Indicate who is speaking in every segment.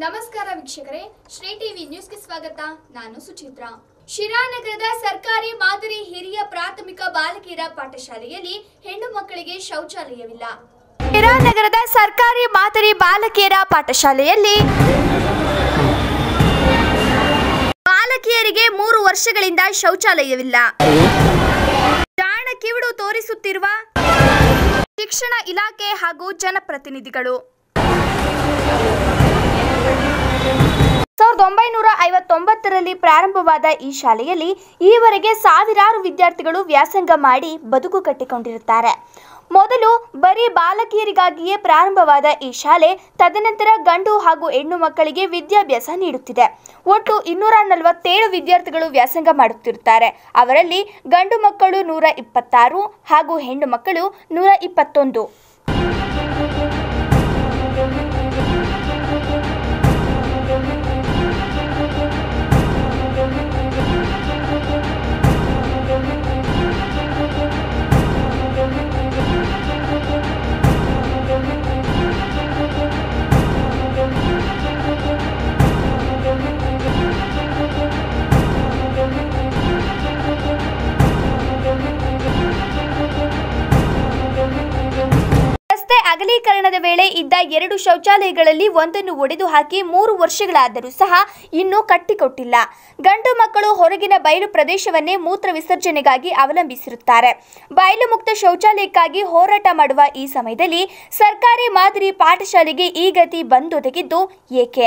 Speaker 1: ನಮಸ್ಕಾರ ವೀಕ್ಷಕರೇ ಶ್ರೀ ಟಿವಿ ನ್ಯೂಸ್ಗೆ ಸ್ವಾಗತ ನಾನು ಸುಚಿತ್ರಾ ಶಿರಾನಗರದ ಸರ್ಕಾರಿ ಮಾದರಿ ಹಿರಿಯ ಪ್ರಾಥಮಿಕ ಬಾಲಕಿಯರ ಪಾಠಶಾಲೆಯಲ್ಲಿ ಹೆಣ್ಣು ಮಕ್ಕಳಿಗೆ ಶೌಚಾಲಯವಿಲ್ಲ ಶಿರಾನಗರದ ಸರ್ಕಾರಿ ಮಾದರಿ ಬಾಲಕಿಯರ ಪಾಠಶಾಲೆಯಲ್ಲಿ ಬಾಲಕಿಯರಿಗೆ ಮೂರು ವರ್ಷಗಳಿಂದ ಶೌಚಾಲಯವಿಲ್ಲ ಜಾಣ ಕಿವಿಡು ತೋರಿಸುತ್ತಿರುವ ಶಿಕ್ಷಣ ಇಲಾಖೆ ಹಾಗೂ ಜನಪ್ರತಿನಿಧಿಗಳು ಸಾವಿರದ ಒಂಬೈನೂರ ಐವತ್ತೊಂಬತ್ತರಲ್ಲಿ ಪ್ರಾರಂಭವಾದ ಈ ಶಾಲೆಯಲ್ಲಿ ಈವರೆಗೆ ಸಾವಿರಾರು ವಿದ್ಯಾರ್ಥಿಗಳು ವ್ಯಾಸಂಗ ಮಾಡಿ ಬದುಕು ಕಟ್ಟಿಕೊಂಡಿರುತ್ತಾರೆ ಮೊದಲು ಬರೀ ಬಾಲಕಿಯರಿಗಾಗಿಯೇ ಪ್ರಾರಂಭವಾದ ಈ ಶಾಲೆ ತದನಂತರ ಗಂಡು ಹಾಗೂ ಹೆಣ್ಣು ಮಕ್ಕಳಿಗೆ ವಿದ್ಯಾಭ್ಯಾಸ ನೀಡುತ್ತಿದೆ ಒಟ್ಟು ಇನ್ನೂರ ನಲವತ್ತೇಳು ವಿದ್ಯಾರ್ಥಿಗಳು ವ್ಯಾಸಂಗ ಮಾಡುತ್ತಿರುತ್ತಾರೆ ಅವರಲ್ಲಿ ಗಂಡು ಮಕ್ಕಳು ನೂರ ಇಪ್ಪತ್ತಾರು ಹಾಗೂ ಹೆಣ್ಣು ಮಕ್ಕಳು ನೂರ ಇಪ್ಪತ್ತೊಂದು ರಸ್ತೆ ಅಗಲೀಕರಣದ ವೇಳೆ ಇದ್ದ ಎರಡು ಶೌಚಾಲಯಗಳಲ್ಲಿ ಒಂದನ್ನು ಒಡೆದು ಹಾಕಿ ಮೂರು ವರ್ಷಗಳಾದರೂ ಸಹ ಇನ್ನೂ ಕಟ್ಟಿಕೊಟ್ಟಿಲ್ಲ ಗಂಡು ಮಕ್ಕಳು ಹೊರಗಿನ ಬಯಲು ಪ್ರದೇಶವನ್ನೇ ಮೂತ್ರ ವಿಸರ್ಜನೆಗಾಗಿ ಅವಲಂಬಿಸಿರುತ್ತಾರೆ ಬಯಲು ಮುಕ್ತ ಶೌಚಾಲಯಕ್ಕಾಗಿ ಹೋರಾಟ ಮಾಡುವ ಈ ಸಮಯದಲ್ಲಿ ಸರ್ಕಾರಿ ಮಾದರಿ ಪಾಠಶಾಲೆಗೆ ಈ ಗತಿ ಬಂದೊದಗಿದ್ದು ಏಕೆ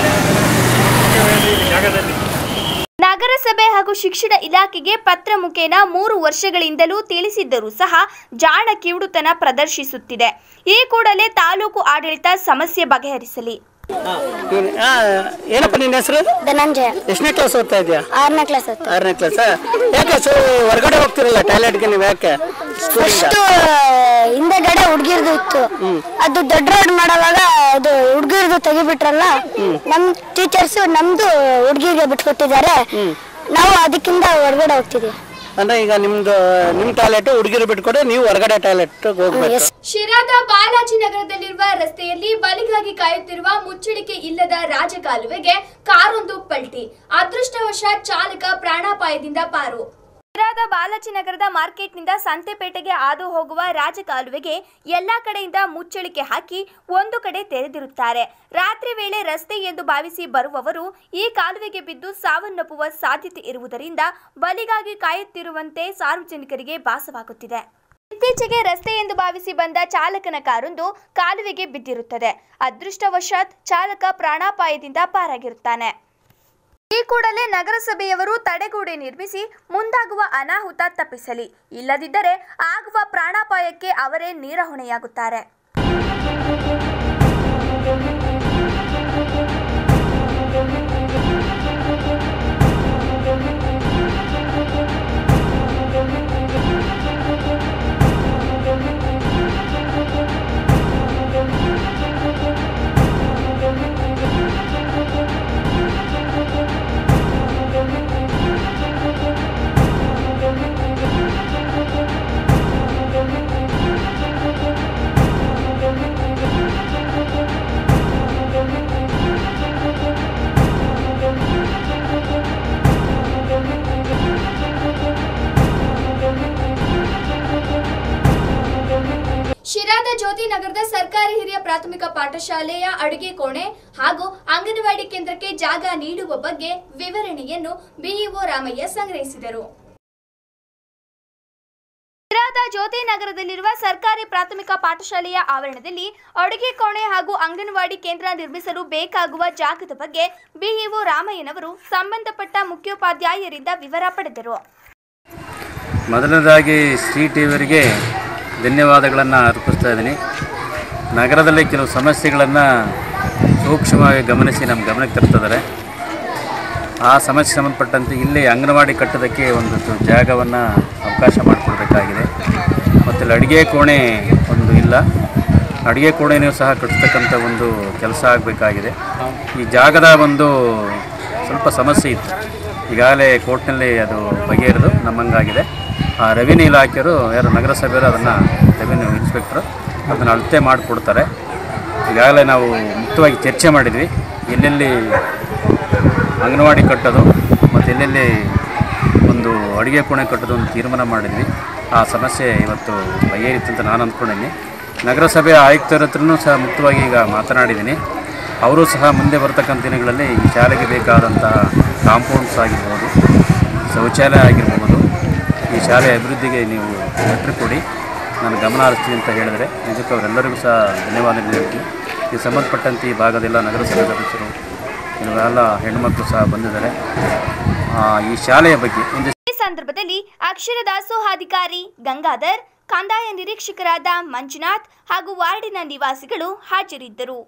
Speaker 1: ನಗರಸಭೆ ಹಾಗೂ ಶಿಕ್ಷಣ ಇಲಾಖೆಗೆ ಪತ್ರ ಮುಖೇನ ಮೂರು ವರ್ಷಗಳಿಂದಲೂ ತಿಳಿಸಿದ್ದರೂ ಸಹ ಜಾಣ ಕಿವುಡುತನ ಪ್ರದರ್ಶಿಸುತ್ತಿದೆ ಈ ಕೂಡಲೇ ತಾಲೂಕು ಆಡಳಿತ ಸಮಸ್ಯೆ ಬಗೆಹರಿಸಲಿ
Speaker 2: ಇವ್ನು- ಆ, ಏನಪ್ಪ ನಿನ್ನ ಹೆಸರು
Speaker 3: ಧನಂಜಯ
Speaker 2: ಎಷ್ಟನೇ ಕ್ಲಾಸ್ ಓದ್ತಾ ಇದೆಯಾ
Speaker 3: ಆರನೇ ಕ್ಲಾಸ್ ಹೊತ್ತು
Speaker 2: ಆರನೇ ಕ್ಲಾಸ್ ಯಾಕೆ ಸೊ ಹೊರಗಡೆ ಹೋಗ್ತಿರಲ್ಲ ಟಾಯ್ಲೆಟ್ಗೆ ನೀವು ಯಾಕೆ ಸ್ಕೂಲಿಂದ
Speaker 3: ಫಸ್ಟ್ ಹಿಂದೆಗಡೆ ಹುಡ್ಗಿರ್ದು ಇತ್ತು ಅದು ದೊಡ್ಡ ರೋಡ್ ಮಾಡೋವಾಗ ಅದು ಹುಡ್ಗಿರ್ದು ತೆಗಿಬಿಟ್ರಲ್ಲ ನಮ್ ಟೀಚರ್ಸ್ ನಮ್ದು ಹುಡ್ಗಿಗೆ ಬಿಟ್ಕೊಟ್ಟಿದ್ದಾರೆ ನಾವು ಅದಕ್ಕಿಂತ ಹೊರಗಡೆ ಹೋಗ್ತಿದೀವಿ
Speaker 2: ಅಂದ್ರೆ ಈಗ ನಿಮ್ದು ನಿಮ್ ಟಾಯ್ಲೆಟ್ ಹುಡುಗಿರು ಬಿಟ್ಕೊಡೆ ನೀವು ಹೊರಗಡೆ ಟಾಯ್ಲೆಟ್ ಹೋಗ್ಬೇಕು
Speaker 3: ಎಸ್
Speaker 1: ಶಿರಾದ ಬಾಲಾಜಿನಗರದಲ್ಲಿರುವ ರಸ್ತೆಯಲ್ಲಿ ಬಲಿಗಾಗಿ ಕಾಯುತ್ತಿರುವ ಮುಚ್ಚಳಿಕೆ ಇಲ್ಲದ ರಾಜಕಾಲುವೆಗೆ ಕಾರೊಂದು ಪಲ್ಟಿ ಅದೃಷ್ಟವಶಾತ್ ಚಾಲಕ ಪ್ರಾಣಾಪಾಯದಿಂದ ಪಾರು ಶಿರಾದ ಬಾಲಾಜಿನಗರದ ಮಾರ್ಕೆಟ್ನಿಂದ ಸಂತೆಪೇಟೆಗೆ ಹಾದು ಹೋಗುವ ರಾಜಕಾಲುವೆಗೆ ಎಲ್ಲಾ ಕಡೆಯಿಂದ ಮುಚ್ಚಳಿಕೆ ಹಾಕಿ ಒಂದು ಕಡೆ ತೆರೆದಿರುತ್ತಾರೆ ರಾತ್ರಿ ವೇಳೆ ರಸ್ತೆ ಎಂದು ಭಾವಿಸಿ ಬರುವವರು ಈ ಕಾಲುವೆಗೆ ಬಿದ್ದು ಸಾವನ್ನಪ್ಪುವ ಸಾಧ್ಯತೆ ಇರುವುದರಿಂದ ಬಲಿಗಾಗಿ ಕಾಯುತ್ತಿರುವಂತೆ ಸಾರ್ವಜನಿಕರಿಗೆ ಭಾಸವಾಗುತ್ತಿದೆ ಇತ್ತೀಚೆಗೆ ರಸ್ತೆ ಎಂದು ಭಾವಿಸಿ ಬಂದ ಚಾಲಕನ ಕಾರೊಂದು ಕಾಲುವೆಗೆ ಬಿದ್ದಿರುತ್ತದೆ ಅದೃಷ್ಟವಶಾತ್ ಚಾಲಕ ಪ್ರಾಣಾಪಾಯದಿಂದ ಪಾರಾಗಿರುತ್ತಾನೆ ಈ ಕೂಡಲೇ ನಗರಸಭೆಯವರು ತಡೆಗೋಡೆ ನಿರ್ಮಿಸಿ ಮುಂದಾಗುವ ಅನಾಹುತ ತಪ್ಪಿಸಲಿ ಇಲ್ಲದಿದ್ದರೆ ಆಗುವ ಪ್ರಾಣಾಪಾಯಕ್ಕೆ ಅವರೇ ನೇರ ಹೊಣೆಯಾಗುತ್ತಾರೆ ಶಿರಾದ ಜ್ಯೋತಿ ನಗರದ ಸರ್ಕಾರಿ ಹಿರಿಯ ಪ್ರಾಥಮಿಕ ಪಾಠಶಾಲೆಯ ಅಡುಗೆ ಕೋಣೆ ಹಾಗೂ ಅಂಗನವಾಡಿ ಕೇಂದ್ರಕ್ಕೆ ಜಾಗ ನೀಡುವ ಬಗ್ಗೆ ವಿವರಣೆಯನ್ನು ಬಿಇಒ ರಾಮಯ್ಯ ಸಂಗ್ರಹಿಸಿದರು ಶಿರಾದ ಜ್ಯೋತಿ ನಗರದಲ್ಲಿರುವ ಸರ್ಕಾರಿ ಪ್ರಾಥಮಿಕ ಪಾಠಶಾಲೆಯ ಆವರಣದಲ್ಲಿ ಅಡುಗೆ ಕೋಣೆ ಹಾಗೂ ಅಂಗನವಾಡಿ ಕೇಂದ್ರ ನಿರ್ಮಿಸಲು ಬೇಕಾಗುವ ಜಾಗದ ಬಗ್ಗೆ ಬಿಇಒ ರಾಮಯ್ಯನವರು ಸಂಬಂಧಪಟ್ಟ ಮುಖ್ಯೋಪಾಧ್ಯಾಯರಿಂದ ವಿವರ ಪಡೆದರು
Speaker 4: ಮೊದಲನೇದಾಗಿ ಶ್ರೀ ಟಿ ವಿಯವರಿಗೆ ಧನ್ಯವಾದಗಳನ್ನು ಅರ್ಪಿಸ್ತಾ ಇದ್ದೀನಿ ನಗರದಲ್ಲಿ ಕೆಲವು ಸಮಸ್ಯೆಗಳನ್ನು ಸೂಕ್ಷ್ಮವಾಗಿ ಗಮನಿಸಿ ನಮ್ಮ ಗಮನಕ್ಕೆ ತರ್ತಿದ್ದಾರೆ ಆ ಸಮಸ್ಯೆ ಸಂಬಂಧಪಟ್ಟಂತೆ ಇಲ್ಲಿ ಅಂಗನವಾಡಿ ಕಟ್ಟೋದಕ್ಕೆ ಒಂದು ತು- ಜಾಗವನ್ನು ಅವಕಾಶ ಮಾಡಿಕೊಡ್ಬೇಕಾಗಿದೆ ಮತ್ತು ಇಲ್ಲಿ ಅಡುಗೆ ಕೋಣೆ ಒಂದು ಇಲ್ಲ ಅಡುಗೆ ಕೋಣೆಯೂ ಸಹ ಕಟ್ಟತಕ್ಕಂಥ ಒಂದು ಕೆಲಸ ಆಗಬೇಕಾಗಿದೆ ಈ ಜಾಗದ ಒಂದು ಸ್ವಲ್ಪ ಸಮಸ್ಯೆ ಇತ್ತು ಈಗಾಗಲೇ ಕೋರ್ಟ್ನಲ್ಲಿ ಅದು ಬಗೆಹರಿದು ನಮ್ಮಂಗಾಗಿದೆ ಆ ರೆವಿನ್ಯೂ ಇಲಾಖೆಯವರು ಯಾರು ನಗರಸಭೆಯವರು ಅದನ್ನು ರೆವಿನ್ಯೂ ಇನ್ಸ್ಪೆಕ್ಟ್ರು ಅದನ್ನು ಅಳತೆ ಮಾಡಿಕೊಡ್ತಾರೆ ಈಗಾಗಲೇ ನಾವು ಮುಕ್ತವಾಗಿ ಚರ್ಚೆ ಮಾಡಿದ್ವಿ ಎಲ್ಲೆಲ್ಲಿ ಅಂಗನವಾಡಿ ಕಟ್ಟೋದು ಮತ್ತು ಎಲ್ಲೆಲ್ಲಿ ಒಂದು ಅಡುಗೆ ಕೋಣೆ ಕಟ್ಟೋದು ಒಂದು ತೀರ್ಮಾನ ಮಾಡಿದ್ವಿ ಆ ಸಮಸ್ಯೆ ಇವತ್ತು ಬಗೆಹರಿತು ಅಂತ ನಾನು ಅಂದ್ಕೊಂಡಿದ್ದೀನಿ ನಗರಸಭೆ ಆಯುಕ್ತರ ಹತ್ರನೂ ಸಹ ಮುಕ್ತವಾಗಿ ಈಗ ಮಾತನಾಡಿದ್ದೀನಿ ಅವರು ಸಹ ಮುಂದೆ ಬರ್ತಕ್ಕಂಥ ದಿನಗಳಲ್ಲಿ ಈ ಶಾಲೆಗೆ ಬೇಕಾದಂತಹ ಕಾಂಪೌಂಡ್ಸ್ ಆಗಿರ್ಬೋದು ಶೌಚಾಲಯ ಆಗಿರ್ಬೋದು ಈ ಶಾಲೆ ಅಭಿವೃದ್ಧಿಗೆ ನೀವು ಲೆಟ್ರ್ ಕೊಡಿ ನಾನು ಗಮನ ಹರಿಸ್ತೀನಿ ಅಂತ ಹೇಳಿದರೆ ನಿಜಕ್ಕೂ ಅವರೆಲ್ಲರಿಗೂ ಸಹ ಧನ್ಯವಾದಗಳು ಹೇಳ್ತೀನಿ ಈ ಸಂಬಂಧಪಟ್ಟಂತೆ ಈ ಭಾಗದೆಲ್ಲ ನಗರಸಭೆ ಸದಸ್ಯರು ಇವೆಲ್ಲ ಹೆಣ್ಣುಮಕ್ಕಳು ಸಹ ಬಂದಿದ್ದಾರೆ ಆ, ಈ ಶಾಲೆಯ ಬಗ್ಗೆ ಒಂದು
Speaker 1: ಈ ಸಂದರ್ಭದಲ್ಲಿ ಅಕ್ಷರ ದಾಸೋಹಾಧಿಕಾರಿ ಗಂಗಾಧರ್ ಕಂದಾಯ ನಿರೀಕ್ಷಕರಾದ ಮಂಜುನಾಥ್ ಹಾಗೂ ವಾರ್ಡಿನ ನಿವಾಸಿಗಳು ಹಾಜರಿದ್ದರು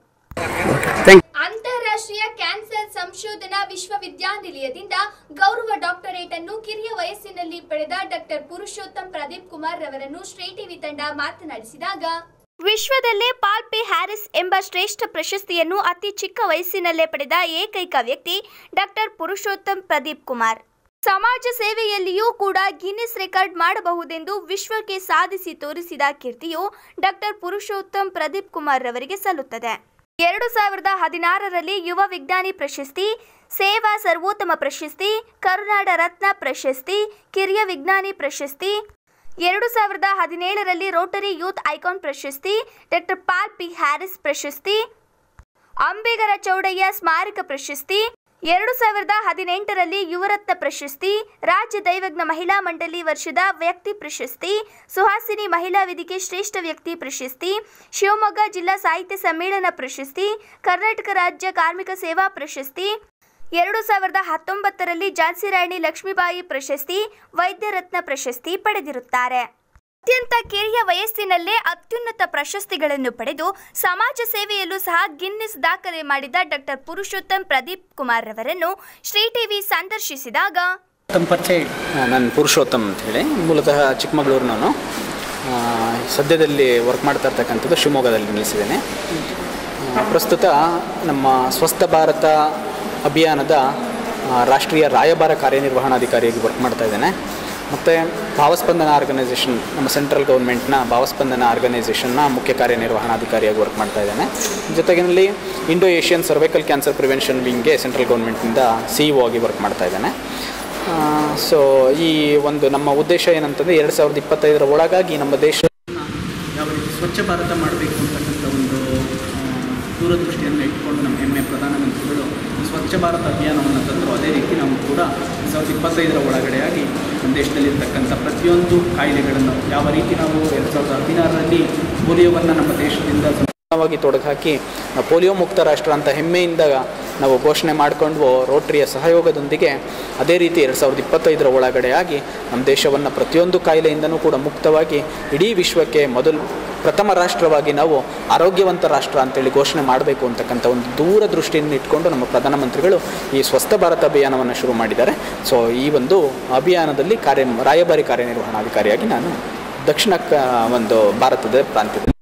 Speaker 1: ಅಂತಾರಾಷ್ಟ್ರೀಯ ಕ್ಯಾನ್ಸರ್ ಸಂಶೋಧನಾ ವಿಶ್ವವಿದ್ಯಾನಿಲಯದಿಂದ ಗೌರವ ಡಾಕ್ಟರೇಟ್ ಅನ್ನು ಕಿರಿಯ ವಯಸ್ಸಿನಲ್ಲಿ ಪಡೆದ ಡಾಕ್ಟರ್ ಪುರುಷೋತ್ತಮ್ ಪ್ರದೀಪ್ ಕುಮಾರ್ ರವರನ್ನು ಶ್ರೀ ಟಿವಿ ತಂಡ ಮಾತನಾಡಿಸಿದಾಗ ವಿಶ್ವದಲ್ಲೇ ಪಾಲ್ ಪಿ ಹ್ಯಾರಿಸ್ ಎಂಬ ಶ್ರೇಷ್ಠ ಪ್ರಶಸ್ತಿಯನ್ನು ಅತಿ ಚಿಕ್ಕ ವಯಸ್ಸಿನಲ್ಲೇ ಪಡೆದ ಏಕೈಕ ವ್ಯಕ್ತಿ ಡಾಕ್ಟರ್ ಪುರುಷೋತ್ತಮ್ ಪ್ರದೀಪ್ ಕುಮಾರ್ ಸಮಾಜ ಸೇವೆಯಲ್ಲಿಯೂ ಕೂಡ ಗಿನ್ನಿಸ್ ರೆಕಾರ್ಡ್ ಮಾಡಬಹುದೆಂದು ವಿಶ್ವಕ್ಕೆ ಸಾಧಿಸಿ ತೋರಿಸಿದ ಕೀರ್ತಿಯು ಡಾಕ್ಟರ್ ಪುರುಷೋತ್ತಮ್ ಪ್ರದೀಪ್ ಕುಮಾರ್ ರವರಿಗೆ ಸಲ್ಲುತ್ತದೆ ಎರಡು ಸಾವಿರದ ಹದಿನಾರರಲ್ಲಿ ಯುವ ವಿಜ್ಞಾನಿ ಪ್ರಶಸ್ತಿ ಸೇವಾ ಸರ್ವೋತ್ತಮ ಪ್ರಶಸ್ತಿ ಕರುನಾಡ ರತ್ನ ಪ್ರಶಸ್ತಿ ಕಿರಿಯ ವಿಜ್ಞಾನಿ ಪ್ರಶಸ್ತಿ ಎರಡು ಸಾವಿರದ ಹದಿನೇಳರಲ್ಲಿ ರೋಟರಿ ಯೂತ್ ಐಕಾನ್ ಪ್ರಶಸ್ತಿ ಡಾಕ್ಟರ್ ಪಾಲ್ ಪಿ ಹ್ಯಾರಿಸ್ ಪ್ರಶಸ್ತಿ ಅಂಬೇಗರ ಚೌಡಯ್ಯ ಸ್ಮಾರಕ ಪ್ರಶಸ್ತಿ ಎರಡು ಸಾವಿರದ ಹದಿನೆಂಟರಲ್ಲಿ ಯುವರತ್ನ ಪ್ರಶಸ್ತಿ ರಾಜ್ಯ ದೈವಜ್ಞ ಮಹಿಳಾ ಮಂಡಳಿ ವರ್ಷದ ವ್ಯಕ್ತಿ ಪ್ರಶಸ್ತಿ ಸುಹಾಸಿನಿ ಮಹಿಳಾ ವೇದಿಕೆ ಶ್ರೇಷ್ಠ ವ್ಯಕ್ತಿ ಪ್ರಶಸ್ತಿ ಶಿವಮೊಗ್ಗ ಜಿಲ್ಲಾ ಸಾಹಿತ್ಯ ಸಮ್ಮೇಳನ ಪ್ರಶಸ್ತಿ ಕರ್ನಾಟಕ ರಾಜ್ಯ ಕಾರ್ಮಿಕ ಸೇವಾ ಪ್ರಶಸ್ತಿ ಎರಡು ಸಾವಿರದ ಹತ್ತೊಂಬತ್ತರಲ್ಲಿ ಝಾನ್ಸಿ ರಾಣಿ ಲಕ್ಷ್ಮೀಬಾಯಿ ಪ್ರಶಸ್ತಿ ವೈದ್ಯ ರತ್ನ ಪ್ರಶಸ್ತಿ ಪಡೆದಿರುತ್ತಾರೆ ಅತ್ಯಂತ ಕಿರಿಯ ವಯಸ್ಸಿನಲ್ಲೇ ಅತ್ಯುನ್ನತ ಪ್ರಶಸ್ತಿಗಳನ್ನು ಪಡೆದು ಸಮಾಜ ಸೇವೆಯಲ್ಲೂ ಸಹ ಗಿನ್ನಿಸ್ ದಾಖಲೆ ಮಾಡಿದ ಡಾಕ್ಟರ್ ಪುರುಷೋತ್ತಮ್ ಪ್ರದೀಪ್ ಕುಮಾರ್ ರವರನ್ನು ಶ್ರೀ ಟಿವಿ ಸಂದರ್ಶಿಸಿದಾಗ
Speaker 2: ತಮ್ಮ ಪರಿಚಯ ಹೇಳಿ.
Speaker 5: ನಾನು ಪುರುಷೋತ್ತಮ್ ಅಂತೇಳಿ ಮೂಲತಃ ಚಿಕ್ಕಮಗಳೂರು ನಾನು ಆ, ಸದ್ಯದಲ್ಲಿ ವರ್ಕ್ ಮಾಡ್ತಾ ಇರ್ತಕ್ಕಂಥದ್ದು ಶಿವಮೊಗ್ಗದಲ್ಲಿ ನಿಲ್ಲಿಸಿದ್ದೇನೆ ಆ, ಪ್ರಸ್ತುತ ನಮ್ಮ ಸ್ವಸ್ಥ ಭಾರತ ಅಭಿಯಾನದ ಆ, ರಾಷ್ಟ್ರೀಯ ರಾಯಭಾರ ಕಾರ್ಯನಿರ್ವಹಣಾಧಿಕಾರಿಯಾಗಿ ವರ್ಕ್ ಮಾಡ್ತಾ ಇದ್ದೇನೆ ಮತ್ತು ಭಾವಸ್ಪಂದನ ಆರ್ಗನೈಸೇಷನ್ ನಮ್ಮ ಸೆಂಟ್ರಲ್ ಗೌರ್ಮೆಂಟ್ನ ಭಾವಸ್ಪಂದನ ಆರ್ಗನೈಸೇಷನ್ನ ಮುಖ್ಯ ಕಾರ್ಯನಿರ್ವಹಣಾಧಿಕಾರಿಯಾಗಿ ವರ್ಕ್ ಮಾಡ್ತಾ ಇದ್ದೇನೆ ಜೊತೆಗಿನಲ್ಲಿ Indo Asian cervical cancer prevention ವಿಂಗ್ಗೆ ಸೆಂಟ್ರಲ್ ಗೌರ್ಮೆಂಟಿಂದ ಸಿ ಇ ಆಗಿ ವರ್ಕ್ ಮಾಡ್ತಾ ಇದ್ದೇನೆ ಸೊ ಈ ಒಂದು ನಮ್ಮ ಉದ್ದೇಶ ಏನಂತಂದರೆ ಎರಡು ಸಾವಿರದ ಇಪ್ಪತ್ತೈದರ ಒಳಗಾಗಿ ನಮ್ಮ ದೇಶ
Speaker 2: ಯಾವ ರೀತಿ ಸ್ವಚ್ಛ ಭಾರತ ಮಾಡಬೇಕು ಅಂತಕ್ಕಂಥ ಒಂದು ಆ, ದೂರದೃಷ್ಟಿಯನ್ನು ಇಟ್ಕೊಂಡು ನಮ್ಮ ಹೆಮ್ಮೆ ಪ್ರಧಾನಮಂತ್ರಿಗಳು ಸ್ವಚ್ಛ ಭಾರತ ಅಭಿಯಾನವನ್ನು ತಂದರು ಅದೇ ರೀತಿ ನಾವು ಕೂಡ ಸಾವಿರದ ಇಪ್ಪತ್ತೈದರ ಒಳಗಡೆಯಾಗಿ ನಮ್ಮ ದೇಶದಲ್ಲಿರ್ತಕ್ಕಂಥ ಪ್ರತಿಯೊಂದು ಕಾಯಿಲೆಗಳನ್ನು ಯಾವ ರೀತಿ ನಾವು ಎರಡು ಸಾವಿರದ ಹದಿನಾರರಲ್ಲಿ ಪೋಲಿಯೋವನ್ನು ನಮ್ಮ ದೇಶದಿಂದ
Speaker 5: ವಾಗಿ ತೊಡಗು ಹಾಕಿ ನಾವು ಪೋಲಿಯೋ ಮುಕ್ತ ರಾಷ್ಟ್ರ ಅಂತ ಹೆಮ್ಮೆಯಿಂದ ನಾವು ಘೋಷಣೆ ಮಾಡಿಕೊಂಡು ರೋಟರಿಯ ಸಹಯೋಗದೊಂದಿಗೆ ಅದೇ ರೀತಿ ಎರಡು ಸಾವಿರದ ಇಪ್ಪತ್ತೈದರ ಒಳಗಡೆಯಾಗಿ ನಮ್ಮ ದೇಶವನ್ನು ಪ್ರತಿಯೊಂದು ಕಾಯಿಲೆಯಿಂದನೂ ಕೂಡ ಮುಕ್ತವಾಗಿ ಇಡೀ ವಿಶ್ವಕ್ಕೆ ಮೊದಲು ಪ್ರಥಮ ರಾಷ್ಟ್ರವಾಗಿ ನಾವು ಆರೋಗ್ಯವಂತ ರಾಷ್ಟ್ರ ಅಂತೇಳಿ ಘೋಷಣೆ ಮಾಡಬೇಕು ಅಂತಕ್ಕಂಥ ಒಂದು ದೂರದೃಷ್ಟಿಯನ್ನು ಇಟ್ಕೊಂಡು ನಮ್ಮ ಪ್ರಧಾನಮಂತ್ರಿಗಳು ಈ ಸ್ವಸ್ಥ ಭಾರತ ಅಭಿಯಾನವನ್ನು ಶುರು ಮಾಡಿದ್ದಾರೆ ಸೊ ಈ ಒಂದು ಅಭಿಯಾನದಲ್ಲಿ ಕಾರ್ಯ ರಾಯಭಾರಿ ಕಾರ್ಯನಿರ್ವಹಣಾಧಿಕಾರಿಯಾಗಿ ನಾನು ದಕ್ಷಿಣ ಕ- ಒಂದು ಭಾರತದ ಪ್ರಾಂತ್ಯದಲ್ಲಿ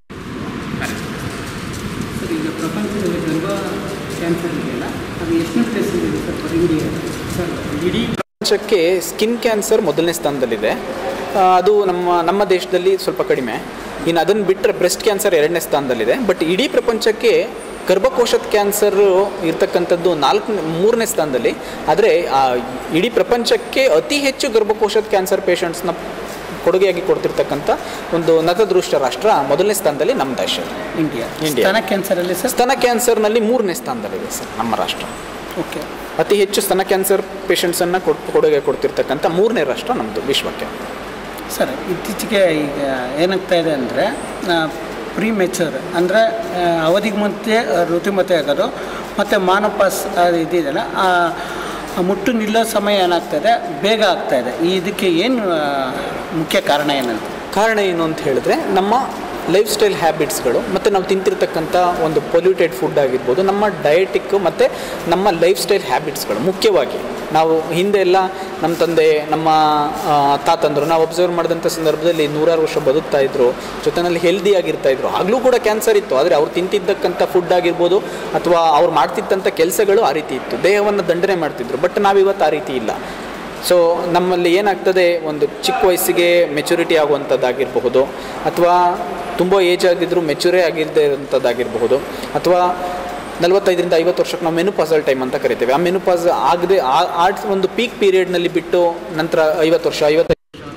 Speaker 2: ಸರ್ ಈಗ ಪ್ರಪಂಚದಲ್ಲಿ ಗರ್ಭ ಕ್ಯಾನ್ಸರ್ ಇದೆಯಲ್ಲ ಅದು ಎಷ್ಟನೇ ಪ್ಲೇಸಲ್ಲಿ ಇದೆ ಸರ್ ಇಂಡಿಯಾ ಸರ್ ಇಡೀ
Speaker 5: ಪ್ರಪಂಚಕ್ಕೆ ಸ್ಕಿನ್ ಕ್ಯಾನ್ಸರ್ ಮೊದಲನೇ ಸ್ಥಾನದಲ್ಲಿದೆ ಆ, ಅದು ನಮ್ಮ ನಮ್ಮ ದೇಶದಲ್ಲಿ ಸ್ವಲ್ಪ ಕಡಿಮೆ ಇನ್ನು ಅದನ್ನು ಬಿಟ್ಟರೆ ಬ್ರೆಸ್ಟ್ ಕ್ಯಾನ್ಸರ್ ಎರಡನೇ ಸ್ಥಾನದಲ್ಲಿದೆ ಬಟ್ ಇಡೀ ಪ್ರಪಂಚಕ್ಕೆ ಗರ್ಭಕೋಶದ ಕ್ಯಾನ್ಸರು ಇರ್ತಕ್ಕಂಥದ್ದು ನಾಲ್ಕು ಮೂರನೇ ಸ್ಥಾನದಲ್ಲಿ ಆದರೆ ಇಡೀ ಪ್ರಪಂಚಕ್ಕೆ ಅತಿ ಹೆಚ್ಚು ಗರ್ಭಕೋಶದ ಕ್ಯಾನ್ಸರ್ ಪೇಷಂಟ್ಸ್ನ ಕೊಡುಗೆಯಾಗಿ ಕೊಡ್ತಿರ್ತಕ್ಕಂಥ ಒಂದು ನತದೃಷ್ಟ ರಾಷ್ಟ್ರ ಮೊದಲನೇ ಸ್ಥಾನದಲ್ಲಿ ನಮ್ಮ ದೇಶ
Speaker 2: ಇಂಡಿಯಾ
Speaker 5: ಇಂಡಿಯಾ.
Speaker 2: ಸ್ತನ ಕ್ಯಾನ್ಸರಲ್ಲಿ ಸರ್
Speaker 5: ಸ್ತನ ಕ್ಯಾನ್ಸರ್ನಲ್ಲಿ ಮೂರನೇ ಸ್ಥಾನದಲ್ಲಿದೆ ಸರ್ ನಮ್ಮ ರಾಷ್ಟ್ರ
Speaker 2: ಓಕೆ
Speaker 5: ಅತಿ ಹೆಚ್ಚು ಸ್ತನ ಕ್ಯಾನ್ಸರ್ ಪೇಷಂಟ್ಸನ್ನು ಕೊಡ್ ಕೊಡುಗೆ ಕೊಡ್ತಿರ್ತಕ್ಕಂಥ ಮೂರನೇ ರಾಷ್ಟ್ರ ನಮ್ಮದು ವಿಶ್ವಕ್ಕೆ
Speaker 2: ಸರ್ ಇತ್ತೀಚೆಗೆ ಈಗ ಏನಾಗ್ತಾ ಇದೆ ಅಂದರೆ ಪ್ರೀ ಮೆಚೂರ್ ಅಂದರೆ ಅವಧಿಗೆ ಮುಂಚೆ ಋತುಮತಿ ಆಗೋದು ಮತ್ತು ಮಾನಪಾಸ್ ಅದು ಇದಿದೆಯಲ್ಲ ಆ ಆ ಮುಟ್ಟು ನಿಲ್ಲೋ ಸಮಯ ಏನಾಗ್ತದೆ ಬೇಗ ಆಗ್ತಾಯಿದೆ ಇದಕ್ಕೆ ಏನು ಆ, ಮುಖ್ಯ ಕಾರಣ ಏನಂತ
Speaker 5: ಕಾರಣ ಏನು ಅಂತ ಹೇಳಿದ್ರೆ ನಮ್ಮ ಲೈಫ್ ಸ್ಟೈಲ್ ಹ್ಯಾಬಿಟ್ಸ್ಗಳು ಮತ್ತು ನಾವು ತಿಂತಿರ್ತಕ್ಕಂಥ ಒಂದು ಪೊಲ್ಯೂಟೆಡ್ ಫುಡ್ ಆಗಿರ್ಬೋದು ನಮ್ಮ ಡಯಟಿಕ್ ಮತ್ತು ನಮ್ಮ ಲೈಫ್ ಸ್ಟೈಲ್ ಹ್ಯಾಬಿಟ್ಸ್ಗಳು ಮುಖ್ಯವಾಗಿ ನಾವು ಹಿಂದೆ ಎಲ್ಲ ನಮ್ಮ ತಂದೆ ನಮ್ಮ ಆ, ತಾತಂದರು ನಾವು ಅಬ್ಸರ್ವ್ ಮಾಡಿದಂಥ ಸಂದರ್ಭದಲ್ಲಿ ನೂರಾರು ವರ್ಷ ಬದುಕ್ತಾ ಇದ್ರು ಜೊತೆಯಲ್ಲಿ ಹೆಲ್ದಿ ಆಗಿರ್ತಾ ಇದ್ರು ಆಗಲೂ ಕೂಡ ಕ್ಯಾನ್ಸರ್ ಇತ್ತು ಆದರೆ ಅವ್ರು ತಿಂತಿದ್ದಕ್ಕಂಥ ಫುಡ್ ಆಗಿರ್ಬೋದು ಅಥವಾ ಅವ್ರು ಮಾಡ್ತಿದ್ದಂಥ ಕೆಲಸಗಳು ಆ ರೀತಿ ಇತ್ತು ದೇಹವನ್ನು ದಂಡನೆ ಮಾಡ್ತಿದ್ರು ಬಟ್ ನಾವಿವತ್ತು ಆ ರೀತಿ ಇಲ್ಲ ಸೊ ನಮ್ಮಲ್ಲಿ ಏನಾಗ್ತದೆ ಒಂದು ಚಿಕ್ಕ ವಯಸ್ಸಿಗೆ ಮೆಚುರಿಟಿ ಆಗುವಂಥದ್ದಾಗಿರಬಹುದು ಅಥವಾ ತುಂಬ ಏಜ್ ಆಗಿದ್ದರೂ ಮೆಚುರೇ ಆಗಿರದೇ ಇರೋಂಥದ್ದಾಗಿರಬಹುದು ಅಥವಾ ನಲವತ್ತೈದರಿಂದ ಐವತ್ತು ವರ್ಷಕ್ಕೆ ನಾವು ಮೆನುಪಾಸಲ್ ಟೈಮ್ ಅಂತ ಕರಿತೇವೆ ಆ ಮೆನುಪಾಸ್ ಆಗದೆ ಆ ಆ ಒಂದು ಪೀಕ್ ಪೀರಿಯಡ್ನಲ್ಲಿ ಬಿಟ್ಟು ನಂತರ ಐವತ್ತು ವರ್ಷ ಐವತ್ತೈದು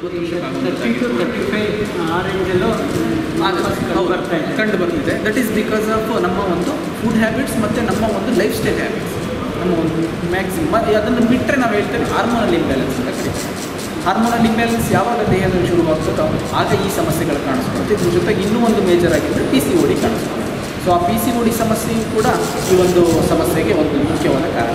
Speaker 2: ಕಂಡು ಬರ್ತಿದೆ ದಟ್ ಈಸ್ ಬಿಕಾಸ್ ಆಫ್ ನಮ್ಮ ಒಂದು ಫುಡ್ ಹ್ಯಾಬಿಟ್ಸ್ ಮತ್ತು ನಮ್ಮ ಒಂದು ಲೈಫ್ ಸ್ಟೈಲ್ ಹ್ಯಾಬಿಟ್ಸ್ ನಮ್ಮ ಒಂದು ಮ್ಯಾಕ್ಸಿಮಮ್ ಅದನ್ನು ಬಿಟ್ಟರೆ ನಾವು ಹೇಳ್ತೇವೆ ಹಾರ್ಮೋನಲ್ ಇಂಬ್ಯಾಲೆನ್ಸ್ ಅಂತ ಕರಿತೀವಿ ಹಾರ್ಮೋನಲ್ ಇಂಬ್ಯಾಲೆನ್ಸ್ ಯಾವಾಗ ದೇಹದಲ್ಲಿ ಶುರುವಾಗ್ತದೋ ಆಗ ಈ ಸಮಸ್ಯೆಗಳು ಕಾಣಿಸ್ಕೊಳುತ್ತೆ ಇದ್ರ ಜೊತೆಗೆ ಇನ್ನೂ ಒಂದು ಮೇಜರ್ ಆಗಿದ್ದರೆ ಪಿ ಸಿ ಓಡಿ ಕಾಣಿಸ್ಕೊಳ್ಳುತ್ತೆ ಸೊ ಆ ಪಿ ಸಿ ಓಡಿ ಸಮಸ್ಯೆಯು ಕೂಡ ಈ ಒಂದು ಸಮಸ್ಯೆಗೆ ಒಂದು ಮುಖ್ಯವಾದ ಕಾರಣ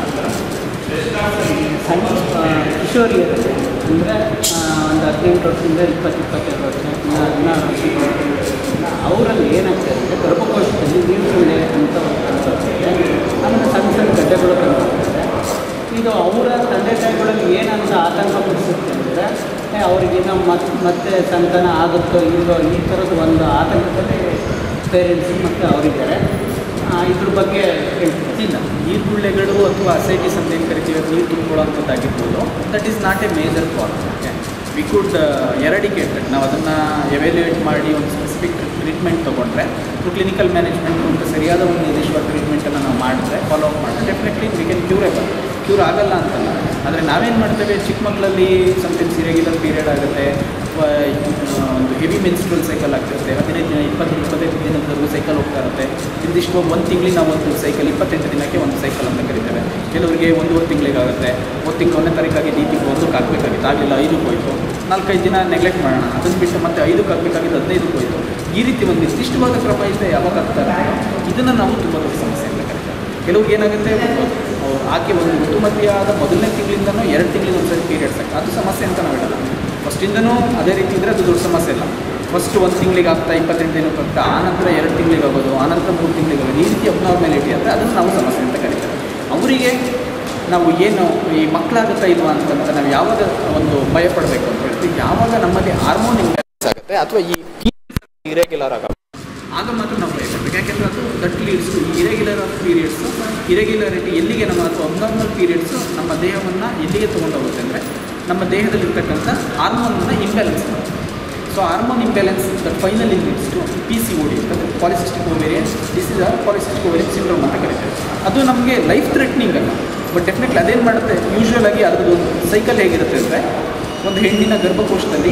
Speaker 6: ಸಣ್ಣ ಕಿಶೋರಿಯರಲ್ಲಿ ಅಂದರೆ ಒಂದು ಹದಿನೆಂಟು ವರ್ಷದಿಂದ ಇಪ್ಪತ್ತು ಇಪ್ಪತ್ತೆರಡು ವರ್ಷ ಇನ್ನು ಹದಿನಾರು ವರ್ಷ ಅವರಲ್ಲಿ ಏನಾಗ್ತದೆ ಅಂದರೆ ಗರ್ಭಕೋಶದಲ್ಲಿ ನೀರು ಸುಳ್ಳೆ ಅಂತ ಒಂದು ಕಂಡುಬರ್ತದೆ ಆಮೇಲೆ ಸಣ್ಣ ಸಣ್ಣ ಗಡ್ಡೆಗಳು ಕಂಡುಬರ್ತದೆ ಇದು ಅವರ ತಂದೆ ತಾಯಿಗಳಲ್ಲಿ ಏನಂತ ಆತಂಕ ಪಡಿಸುತ್ತೆ ಅಂದರೆ ಅವರಿಗಿನ್ನ ಮತ್ತೆ ಮತ್ತೆ ಸಂತಾನ ಆಗುತ್ತೋ ಇಲ್ಲೋ ಈ ಥರದ ಒಂದು ಆತಂಕದಲ್ಲಿ ಪೇರೆಂಟ್ಸ್ ಮತ್ತು ಅವರಿದ್ದಾರೆ ಆ, ಇದ್ರ ಬಗ್ಗೆ ಹೇಳ್ತೀನಿ
Speaker 2: ಇಲ್ಲ ನೀರುಗುಳ್ಳೆಗಳು ಅಥವಾ ಅಸೈಟಿಸ್ ಅಂತ ಏನು ಕರಿತೀವಿ ಅದು ನೀರು ತುಂಬಿಕೊಳ್ಳುವಂಥದ್ದಾಗಿರ್ಬೋದು that is not a major problem okay we could eradicate ನಾವು ಅದನ್ನು ಎವ್ಯಾಲ್ಯೂಯೇಟ್ ಮಾಡಿ ಒಂದು ಸ್ಪೆಸಿಫಿಕ್ ಟ್ರೀಟ್ಮೆಂಟ್ ತೊಗೊಂಡ್ರೆ ಕ್ಲಿನಿಕಲ್ ಮ್ಯಾನೇಜ್ಮೆಂಟ್ ಅಂತ ಸರಿಯಾದ ಒಂದು ನಿರ್ದಿಷ್ಟವಾದ ಟ್ರೀಟ್ಮೆಂಟನ್ನು ನಾವು ಮಾಡಿದ್ರೆ ಫಾಲೋ ಅಪ್ ಮಾಡಿದ್ರೆ definitely we can curable cure ಆಗಲ್ಲ ಅಂತಲ್ಲ ಆದರೆ ನಾವೇನು ಮಾಡ್ತೇವೆ ಚಿಕ್ಕ ಮಕ್ಕಳಲ್ಲಿ ಸಮ್ಟೈಮ್ಸ್ ಇರೆಗ್ಯುಲರ್ ಪೀರಿಯಡ್ ಆಗುತ್ತೆ ಅಥವಾ ಒಂದು ಹೆವಿ ಮೆನ್ಸ್ಟ್ರಲ್ ಸೈಕಲ್ ಆಗ್ತಿರುತ್ತೆ ಹದಿನೈದು ದಿನ ಇಪ್ಪತ್ತು ಇಪ್ಪತ್ತೈದು ದಿನದವರೆಗೂ ಸೈಕಲ್ ಹೋಗ್ತಾ ಇರುತ್ತೆ ಇಂದಿಷ್ಟು ಒಂದು ತಿಂಗಳಿನ ಒಂದು ಸೈಕಲ್ ಇಪ್ಪತ್ತೆಂಟು ದಿನಕ್ಕೆ ಒಂದು ಸೈಕಲ್ ಅಂತ ಕರಿತೇವೆ ಕೆಲವರಿಗೆ ಒಂದೂವರೆ ತಿಂಗಳಿಗಾಗುತ್ತೆ ಒಂದು ತಿಂಗಳು ಒಂದನೇ ತಾರೀಕಾಗಿ ಈ ತಿಂಗಳು ಒಂದಕ್ಕೆ ಹಾಕಬೇಕಾಗಿತ್ತು ಆಗಲಿಲ್ಲ ಐದಕ್ಕೆ ಹೋಯಿತು ನಾಲ್ಕೈದು ದಿನ ನೆಗ್ಲೆಕ್ಟ್ ಮಾಡೋಣ ಅದನ್ನು ಬಿಟ್ಟು ಮತ್ತೆ ಐದಕ್ಕೆ ಹಾಕಬೇಕಾಗಿದ್ದು ಹದಿನೈದಕ್ಕೆ ಹೋಯಿತು ಈ ರೀತಿ ಒಂದು ನಿರ್ದಿಷ್ಟವಾದ ಕ್ರಮ ಇದ್ದರೆ ಯಾವಾಗ ಆಗ್ತಾರೆ ಇದನ್ನು ನಾವು ತುಂಬ ದೊಡ್ಡ ಸಮಸ್ಯೆ ಅಂತ ಕರಿತೇವೆ ಕೆಲವ್ರಿಗೆ ಏನಾಗುತ್ತೆ ಅವ್ರು ಆಕೆ ಒಂದು ಋತುಮತಿಯಾದ ಮೊದಲನೇ ತಿಂಗಳಿಂದನೂ ಎರಡು ತಿಂಗಳಿಗೆ ಒಂದ್ಸರಿ ಪೀರಿಯಡ್ಸ್ ಆಗ್ತದೆ ಅದು ಸಮಸ್ಯೆ ಅಂತ ನಾವು ಹೇಳಲ್ಲ ಫಸ್ಟಿಂದನೂ ಅದೇ ರೀತಿ ಇದ್ದರೆ ಅದು ದೊಡ್ಡ ಸಮಸ್ಯೆ ಇಲ್ಲ ಫಸ್ಟ್ ಒಂದು ತಿಂಗಳಿಗೆ ಆಗ್ತಾ ಇಪ್ಪತ್ತೆಂಟು ದಿನಕ್ಕೆ ಆಗ್ತಾ ಆನಂತರ ಎರಡು ತಿಂಗಳಿಗೆ ಆಗೋದು ಆನಂತರ ಮೂರು ತಿಂಗಳಿಗೆ ಆಗೋದು ಈ ರೀತಿ ಅಬ್ನಾರ್ಮ್ಯಾಲಿಟಿ ಅಂದರೆ ಅದನ್ನು ನಾವು ಸಮಸ್ಯೆ ಅಂತ ಕರಿತೇವೆ ಅವರಿಗೆ ನಾವು ಏನು ಈ ಮಕ್ಕಳಾಗುತ್ತಾ ಇಲ್ವಾ ಅಂತಂತ ನಾವು ಯಾವಾಗ ಒಂದು ಭಯ ಪಡಬೇಕು ಅಂತ ಹೇಳ್ತೀವಿ ಯಾವಾಗ ನಮ್ಮಲ್ಲಿ ಹಾರ್ಮೋನ್ ಇಂಬ್ಯಾಲೆನ್ಸ್
Speaker 5: ಆಗುತ್ತೆ ಅಥವಾ ಈ ಇರೆಗ್ಯುಲರ್ ಆಗ
Speaker 2: ಆಗ ಮಾತ್ರ ನಾವು ಭಯಪಡಬೇಕು ಯಾಕೆಂದರೆ ಅದು that leads to irregular of periods irregularity ಎಲ್ಲಿಗೆ ನಮ್ಮ ಅಥವಾ ಅಬ್ನಾರ್ಮಲ್ ಪೀರಿಯಡ್ಸು ನಮ್ಮ ದೇಹವನ್ನು ಎಲ್ಲಿಗೆ ತೊಗೊಂಡೋಗುತ್ತೆ ಅಂದರೆ ನಮ್ಮ ದೇಹದಲ್ಲಿರ್ತಕ್ಕಂಥ ಹಾರ್ಮೋನನ್ನು ಇಂಬ್ಯಾಲೆನ್ಸ್ ಮಾಡುತ್ತೆ so hormone imbalance that finally leads to P C O ಅಂತಂದರೆ polycystic ovarian this is a polycystic ovarian syndrome ಅಂತ ಕರೀತಾರೆ ಅದು ನಮಗೆ ಲೈಫ್ ಥ್ರೆಟ್ನಿಂಗ್ ಅಲ್ಲ ಬಟ್ ಡೆಫಿನೆಟ್ಲಿ ಅದೇನು ಮಾಡುತ್ತೆ ಯೂಶ್ವಲ್ ಆಗಿ ಅದ್ರದ್ದು ಸೈಕಲ್ ಹೇಗಿರುತ್ತೆ ಅಂದರೆ ಒಂದು ಹೆಣ್ಣಿನ ಗರ್ಭಕೋಶದಲ್ಲಿ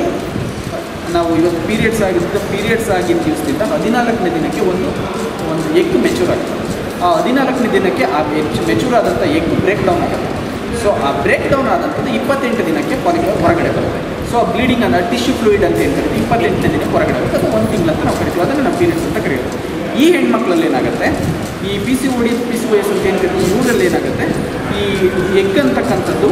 Speaker 2: ನಾವು ಇವತ್ತು ಪೀರಿಯಡ್ಸ್ ಆಗಿದ್ದ ಪೀರಿಯಡ್ಸ್ ಆಗಿದ್ದ ದಿವಸದಿಂದ ಹದಿನಾಲ್ಕನೇ ದಿನಕ್ಕೆ ಒಂದು ಒಂದು ಎಗ್ ಮೆಚೂರ್ ಆಗುತ್ತೆ ಆ ಹದಿನಾಲ್ಕನೇ ದಿನಕ್ಕೆ ಆ ಮೆಚೂರ್ ಆದಂಥ ಎಗ್ ಬ್ರೇಕ್ ಡೌನ್ ಆಗುತ್ತೆ ಸೊ ಆ ಬ್ರೇಕ್ ಡೌನ್ ಆದಂಥದ್ದು ಇಪ್ಪತ್ತೆಂಟು ದಿನಕ್ಕೆ ಪಾಲಿಕ್ಯುಲರ್ ಹೊರಗಡೆ ಬರುತ್ತೆ ಸೊ ಆ ಬ್ಲೀಡಿಂಗ್ ಅನ್ನೋ ಟಿಶ್ಯೂ ಫ್ಲೂಯಿಡ್ ಅಂತ ಏನು ಕರಿತೀವಿ ಇಪ್ಪತ್ತೆಂಟನೇ ದಿನಕ್ಕೆ ಹೊರಗಡೆ ಬರುತ್ತೆ ಅದು ಒಂದು ತಿಂಗಳು ಅಂತ ನಾವು ಕರಿತೀವಿ ಅದನ್ನು ನಾವು ಪೀರಿಯಡ್ಸ್ ಅಂತ ಕರೆಯೋದು ಈ ಹೆಣ್ಮಕ್ಳಲ್ಲಿ ಏನಾಗುತ್ತೆ ಈ P C O D P C ಅಂತ ಏನು ಕರಿತೀವಿ ಇವರಲ್ಲಿ ಏನಾಗುತ್ತೆ ಈ ಎಗ್ ಅಂತಕ್ಕಂಥದ್ದು